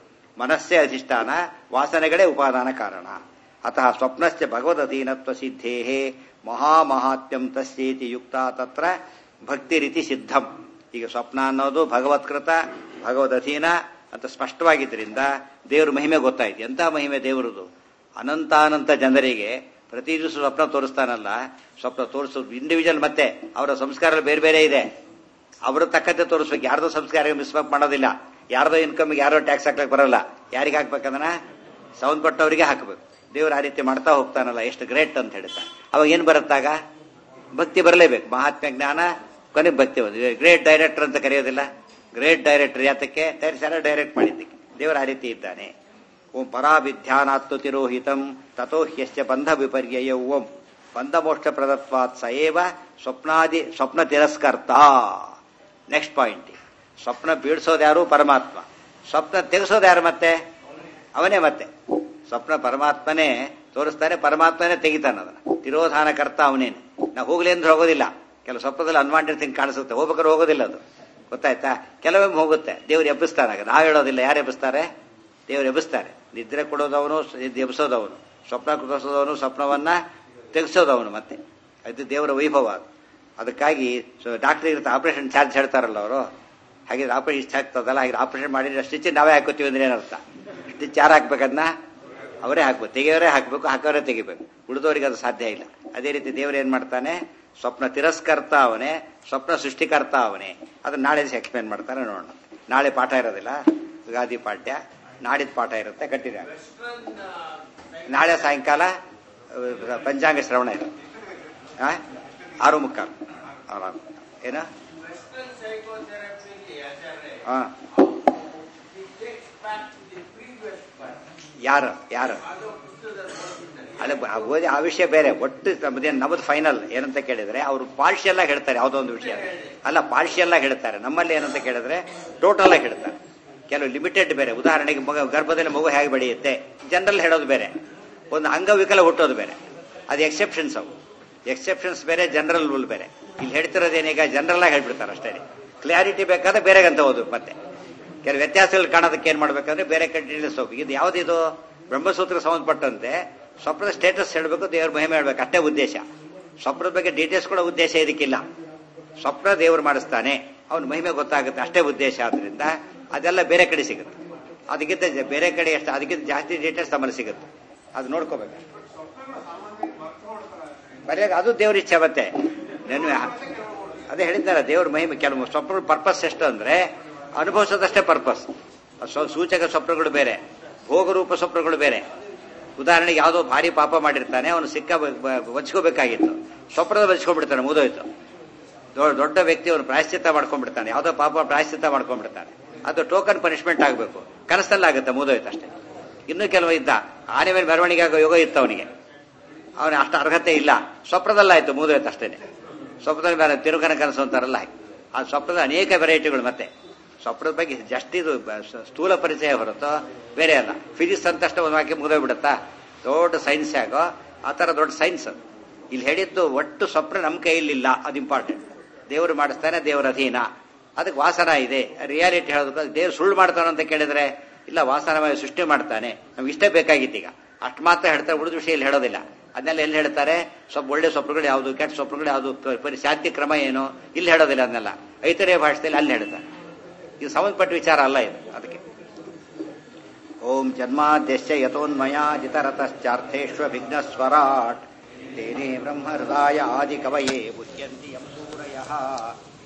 ಮನಸ್ಸೇ ಅಧಿಷ್ಠಾನ ವಾಸನೆಗಳೇ ಉಪಾದಾನ ಕಾರಣ ಅತಃ ಸ್ವಪ್ನಸ್ಯ ಭಗವದಧೀನತ್ವ ಸಿದ್ಧೇ ಮಹಾಮಹಾತ್ಮ್ಯಂ ತಸ್ಯೇತಿ ಯುಕ್ತ ತತ್ರ ಭಕ್ತಿ ರೀತಿ ಸಿದ್ಧಂ ಈಗ ಸ್ವಪ್ನ ಅನ್ನೋದು ಭಗವತ್ಕೃತ ಭಗವದಧೀನ ಅಂತ ಸ್ಪಷ್ಟವಾಗಿದ್ದರಿಂದ ದೇವ್ರ ಮಹಿಮೆ ಗೊತ್ತಾಯ್ತು ಎಂಥ ಮಹಿಮೆ ದೇವರದು ಅನಂತಾನಂತ ಜನರಿಗೆ ಪ್ರತಿ ದಿವಸ ಸ್ವಪ್ನ ತೋರಿಸ್ತಾನಲ್ಲ ಸ್ವಪ್ನ ತೋರಿಸೋದು ಇಂಡಿವಿಜುವಲ್ ಮತ್ತೆ ಅವರ ಸಂಸ್ಕಾರ ಬೇರೆ ಬೇರೆ ಇದೆ ಅವರ ತಕ್ಕಂತೆ ತೋರಿಸ್ಬೇಕು ಯಾರ್ದೋ ಸಂಸ್ಕಾರ ಮಿಸ್ಬೇಕು ಮಾಡೋದಿಲ್ಲ ಯಾರ್ದೋ ಇನ್ಕಮ್ ಯಾರೋ ಟ್ಯಾಕ್ಸ್ ಹಾಕ್ಲಿಕ್ಕೆ ಬರಲ್ಲ ಯಾರಿಗೆ ಹಾಕ್ಬೇಕಂದ್ರೆ ಸಂಬಂಧಪಟ್ಟವರಿಗೆ ಹಾಕಬೇಕು ದೇವರು ಆ ರೀತಿ ಮಾಡ್ತಾ ಹೋಗ್ತಾನಲ್ಲ ಎಷ್ಟು ಗ್ರೇಟ್ ಅಂತ ಹೇಳ್ತಾನೆ ಅವಾಗ ಏನ್ ಬರುತ್ತಾಗ ಭಕ್ತಿ ಬರಲೇಬೇಕು ಮಹಾತ್ಮ ಜ್ಞಾನ ಕೊನೆಗೆ ಭಕ್ತಿ ಬಂದು ಗ್ರೇಟ್ ಡೈರೆಕ್ಟರ್ ಅಂತ ಕರೆಯೋದಿಲ್ಲ ಗ್ರೇಟ್ ಡೈರೆಕ್ಟರ್ ಯಾತಕ್ಕೆ ತಯಾರಿಸಾರ ಡೈರೆಕ್ಟ್ ಮಾಡಿದ್ದಕ್ಕೆ ದೇವರು ಆ ರೀತಿ ಇದ್ದಾನೆ ಓಂ ಪರಾಭಿಧ್ಯಾನಾತ್ತು ತಿರೋಹಿತಂ ತಥೋ ಹ್ಯಶ್ಚ ಬಂಧ ವಿಪರ್ಯಯ ಓಂ ಬಂಧ ಮೋಕ್ಷ ಪ್ರದತ್ವಾತ್ ಸಯೇವ ಸ್ವಪ್ನಾದಿ ಸ್ವಪ್ನ ತಿರಸ್ಕರ್ತ ನೆಕ್ಸ್ಟ್ ಪಾಯಿಂಟ್ ಸ್ವಪ್ನ ಬೀಳ್ಸೋದು ಯಾರು ಪರಮಾತ್ಮ ಸ್ವಪ್ನ ತೆಗೆಸೋದು ಯಾರು ಮತ್ತೆ ಅವನೇ ಮತ್ತೆ ಸ್ವಪ್ನ ಪರಮಾತ್ಮನೇ ತೋರಿಸ್ತಾನೆ ಪರಮಾತ್ಮನೇ ತೆಗಿತಾನೆ ಅದನ್ನ ತಿರೋಧಾನಕರ್ತ ಅವನೇನು ನಾವು ಹೋಗ್ಲಿ ಅಂದ್ರೆ ಹೋಗೋದಿಲ್ಲ ಕೆಲವು ಸ್ವಪ್ನದಲ್ಲಿ ಅನ್ವಾಂಟೆಡ್ ಥಿಂಗ್ ಕಾಣಿಸುತ್ತೆ ಹೋಗ್ಬೇಕಾದ್ರೆ ಹೋಗೋದಿಲ್ಲ ಅದು ಗೊತ್ತಾಯ್ತಾ ಕೆಲವೊಮ್ಮೆ ಹೋಗುತ್ತೆ ದೇವ್ರು ಎಬ್ಬಿಸ್ತಾನಾಗ ನಾವು ಹೇಳೋದಿಲ್ಲ ಯಾರು ಎಬ್ಬಿಸ್ತಾರೆ ದೇವ್ರು ಎಬ್ಬಿಸ್ತಾರೆ ನಿದ್ರೆ ಕೊಡೋದವನು ಎಬ್ಸೋದವನು ಸ್ವಪ್ನ ಕುದಿಸೋದವನು ಸ್ವಪ್ನವನ್ನ ತೆಗೆಸೋದವನು ಮತ್ತೆ ಅದು ದೇವರ ವೈಭವ ಅದು ಅದಕ್ಕಾಗಿ ಡಾಕ್ಟರ್ ಇರುತ್ತೆ ಆಪರೇಷನ್ ಚಾರ್ಜ್ ಹೇಳ್ತಾರಲ್ಲ ಅವರು ಹಾಗೆ ಆಪರೇಷನ್ ಇಷ್ಟ ಆಗ್ತದಲ್ಲ ಹಾಗೆ ಆಪರೇಷನ್ ಮಾಡಿದ್ರೆ ಸ್ಟಿಚ್ ನಾವೇ ಹಾಕೋತೀವಿ ಅಂದ್ರೆ ಏನರ್ಥ ಸ್ಟಿಚ್ ಯಾರು ಹಾಕ್ಬೇಕದನ್ನ ಅವರೇ ಹಾಕ್ಬೇಕು ತೆಗೆಯವರೇ ಹಾಕಬೇಕು ಹಾಕೋರೇ ತೆಗಿಬೇಕು ಉಳಿದವರಿಗೆ ಅದು ಸಾಧ್ಯ ಇಲ್ಲ ಅದೇ ರೀತಿ ದೇವರು ಏನ್ ಮಾಡ್ತಾನೆ ಸ್ವಪ್ನ ತಿರಸ್ಕರ್ತ ಅವನೇ ಸ್ವಪ್ನ ಸೃಷ್ಟಿಕರ್ತ ಅವನೇ ಅದನ್ನ ನಾಳೆ ಎಕ್ಸ್ಪ್ಲೇನ್ ಮಾಡ್ತಾರೆ ನೋಡೋಣ ನಾಳೆ ಪಾಠ ಇರೋದಿಲ್ಲ ಗಾದಿ ಪಾಠ್ಯ ನಾಡಿದ ಪಾಠ ಇರುತ್ತೆ ಕಂಟಿನ್ಯೂ ನಾಳೆ ಸಾಯಂಕಾಲ ಅಹ್, ಪಂಚಾಂಗ ಶ್ರವಣ ಇದೆ ಆ? ಆರು ಮುಕ್ಕಾಲು ಆರು ಏನ ವೆಸ್ಟರ್ನ್ ಸೈಕೋಥೆರಪಿಲಿ ಆಚಾರ್ಯ ಹಾ it takes back to the previous part. ಯಾರು ಯಾರು ಅದು ಪುಸ್ತಕದಲ್ಲಿ ಬರ್ತಿದ್ದಾರೆ. ಅಲ್ಲ ಬ- ಓದಿ ಆ ವಿಷಯ ಬೇರೆ ಒಟ್ಟು ನಮ್ಮದೇನು ನಮ್ಮದು ಫೈನಲ್ ಏನಂತ ಕೇಳಿದ್ರೆ ಅವರು ಪಾರ್ಷಿಯಲ್ ಆಗಿ ಹೇಳ್ತಾರೆ ಯಾವುದೋ ಒಂದು ವಿಷಯ ಅಲ್ಲ ಪಾರ್ಷಿಯಲ್ ಆಗಿ ಹೇಳ್ತಾರೆ ನಮ್ಮಲ್ಲಿ ಏನಂತ ಕೇಳಿದ್ರೆ ಟೋಟಲ್ ಆಗಿ ಹೇಳ್ತಾರೆ ಕೆಲವು ಲಿಮಿಟೆಡ್ ಬೇರೆ ಉದಾಹರಣೆಗೆ ಮಗ ಗರ್ಭದಲ್ಲಿ ಮಗು ಹೇಗೆ ಬೆಳೆಯುತ್ತೆ ಜನರಲ್ ಹೇಳೋದು ಬೇರೆ ಒಂದು ಅಂಗವಿಕಲ ಹುಟ್ಟೋದು ಬೇರೆ ಅದು ಎಕ್ಸೆಪ್ಷನ್ಸ್ ಅವು ಎಕ್ಸೆಪ್ಷನ್ಸ್ ಬೇರೆ ಜನರಲ್ ರೂಲ್ ಬೇರೆ ಇಲ್ಲಿ ಹೇಳ್ತಿರೋದೇನೀಗ ಜನರಲ್ ಆಗಿ ಹೇಳ್ಬಿಡ್ತಾರೆ ಅಷ್ಟೇ ಕ್ಲಾರಿಟಿ ಬೇಕಾದ್ರೆ ಬೇರೆಗಂತ ಓದು ಮತ್ತೆ ಕೆಲವು ವ್ಯತ್ಯಾಸಗಳು ಕಾಣೋದಕ್ಕೆ ಏನ್ ಮಾಡ್ಬೇಕಂದ್ರೆ ಬೇರೆ ಕಂಟಿನ್ಯೂಸ್ ಹೋಗ್ಬೇಕು ಇದು ಯಾವ್ದಿದು ಬ್ರಹ್ಮಸೂತ್ರಕ್ಕೆ ಸಂಬಂಧಪಟ್ಟಂತೆ ಸ್ವಪ್ನದ ಸ್ಟೇಟಸ್ ಹೇಳಬೇಕು ದೇವ್ರ ಮಹಿಮೆ ಹೇಳ್ಬೇಕು ಅಷ್ಟೇ ಉದ್ದೇಶ ಸ್ವಪ್ನದ ಬಗ್ಗೆ ಡೀಟೇಲ್ಸ್ ಕೂಡ ಉದ್ದೇಶ ಇದಕ್ಕಿಲ್ಲ ಸ್ವಪ್ನ ದೇವರು ಮಾಡಿಸ್ತಾನೆ ಅವನ ಮಹಿಮೆ ಗೊತ್ತಾಗುತ್ತೆ ಅಷ್ಟೇ ಉದ್ದೇಶ ಆದ್ರಿಂದ ಅದೆಲ್ಲ ಬೇರೆ ಕಡೆ ಸಿಗುತ್ತೆ ಅದಕ್ಕಿಂತ ಜ- ಬೇರೆ ಕಡೆ ಎಷ್ಟು ಅದಕ್ಕಿಂತ ಜಾಸ್ತಿ ಡೀಟೇಲ್ಸ್ ನಮ್ಮಲ್ಲಿ ಸಿಗುತ್ತೆ ಅದು ನೋಡ್ಕೋಬೇಕು ಬರೆಯಾಗ ಅದು ದೇವ್ರ ಇಚ್ಛೆ ಮತ್ತೆ ನೆನ್ನೆ ಅದೇ ಹೇಳಿದ್ದಾರೆ ದೇವ್ರ ಮಹಿಮೆ ಕೆಲವು ಸ್ವಪ್ನ ಪರ್ಪಸ್ ಎಷ್ಟು ಅಂದ್ರೆ ಅನುಭವಿಸೋದಷ್ಟೇ ಪರ್ಪಸ್ ಸೂಚಕ ಸ್ವಪ್ನಗಳು ಬೇರೆ ಭೋಗರೂಪ ಸ್ವಪ್ನಗಳು ಬೇರೆ ಉದಾಹರಣೆಗೆ ಯಾವುದೋ ಭಾರಿ ಪಾಪ ಮಾಡಿರ್ತಾನೆ ಅವನು ಸಿಕ್ಕ ಬಚ್ಕೋಬೇಕಾಗಿತ್ತು ಸ್ವಪ್ನದ ಬಚ್ಕೊಂಡ್ಬಿಡ್ತಾನೆ ಮುದೋಯ್ತು ದೊ- ದೊಡ್ಡ ವ್ಯಕ್ತಿ ಅವನು ಪ್ರಾಯಶ್ಚಿತ್ತ ಮಾಡ್ಕೊಂಡ್ಬಿಡ್ತಾನೆ ಯಾವುದೋ ಪಾಪ ಪ್ರಾಯಶ್ಚಿತ್ತ ಮಾಡ್ಕೊಂಡ್ಬಿಡ್ತಾನೆ ಅದು ಟೋಕನ್ ಪನಿಷ್ಮೆಂಟ್ ಆಗಬೇಕು ಕನಸಲ್ಲಿ ಆಗುತ್ತೆ ಮುದೋಯ್ತು ಅಷ್ಟೇ ಇನ್ನು ಕೆಲವು ಇದ್ದ ಆನೆ ಮೇಲೆ ಮೆರವಣಿಗೆ ಆಗೋ ಯೋಗ ಇತ್ತು ಅವನಿಗೆ ಅವನ ಅಷ್ಟು ಅರ್ಹತೆ ಇಲ್ಲ ಸ್ವಪ್ನದಲ್ಲಾಯ್ತು ಮುಗಿದೋಯ್ತು ಅಷ್ಟೇನೆ ಸ್ವಪ್ನದಲ್ಲಿ ಬೇರೆ ತಿರುಗನ ಕನಸು ಅಂತಾರಲ್ಲ ಹಾಗೆ. ಆ ಸ್ವಪ್ನದ ಅನೇಕ ವೆರೈಟಿಗಳು ಮತ್ತೆ ಸ್ವಪ್ನದ ಬಗ್ಗೆ ಜಸ್ಟ್ ಇದು ಬ- ಸ- ಸ್ಥೂಲ ಪರಿಚಯ ಹೊರತು ಬೇರೆ ಅಲ್ಲ ಫಿಸಿಕ್ಸ್ ಅಂತಷ್ಟೇ ಒಂದು ವಾಕ್ಯ ಮುಗಿದೋಗ್ಬಿಡುತ್ತಾ ದೊಡ್ಡ ಸೈನ್ಸ್ ಆಗೋ ಆ ಥರ ದೊಡ್ಡ ಸೈನ್ಸ್ ಅದು ಇಲ್ಲಿ ಹೇಳಿದ್ದು ಒಟ್ಟು ಸ್ವಪ್ನ ನಮ್ಮ ಕೈಯಲ್ಲಿಲ್ಲ ಅದು ಇಂಪಾರ್ಟೆಂಟ್ ದೇವರು ಮಾಡಿಸ್ತಾನೆ ದೇವರ ಅಧೀನ ಅದಕ್ಕೆ ವಾಸನ ಇದೆ ರಿಯಾಲಿಟಿ ಹೇಳೋದಕ್ಕೆ ದೇವ್ರು ಸುಳ್ಳು ಮಾಡ್ತಾನೆ ಅಂತ ಕೇಳಿದ್ರೆ ಇಲ್ಲ ವಾಸನಮಯ ಸೃಷ್ಟಿ ಮಾಡ್ತಾನೆ ನಮ್ಗೆ ಇಷ್ಟೇ ಬೇಕಾಗಿತ್ತೀಗ ಅಷ್ಟು ಮಾತ್ರ ಹೇಳ್ತಾರೆ ಉಳಿದ ವಿಷಯ ಇಲ್ಲಿ ಹೇಳೋದಿಲ್ಲ ಅದನ್ನೆಲ್ಲ ಎಲ್ಲಿ ಹೇಳ್ತಾರೆ ಸ್ವಲ್ಪ ಒಳ್ಳೆ ಸ್ವಪ್ನಗಳು ಯಾವುದು ಕೆಟ್ಟ ಸ್ವಪ್ನಗಳು ಯಾವುದು ಪ- ಪರಿ ಶಾಂತಿ ಕ್ರಮ ಏನು ಇಲ್ಲಿ ಹೇಳೋದಿಲ್ಲ ಅದನ್ನೆಲ್ಲ ಐತರೇಯ ಭಾಷೆಯಲ್ಲಿ ಅಲ್ಲಿ ಹೇಳ್ತಾರೆ ಇದು ಸಂಬಂಧಪಟ್ಟ ವಿಚಾರ ಅಲ್ಲ ಇದು ಅದಕ್ಕೆ ಓಂ ಜನ್ಮಾದ್ಯಶ್ಚ ಯಥೋನ್ಮಯಾಜಿತರತಶ್ಚಾರ್ಥೇಶ್ವ ವಿಘ್ನಸ್ವರಾಟ್ ತೇನೇ ಬ್ರಹ್ಮ ಹೃದಯ ಆದಿ ಕವಯೇ ಬುದ್ಧ್ಯಂತಿ ಯಂ ಸೂರಯಃ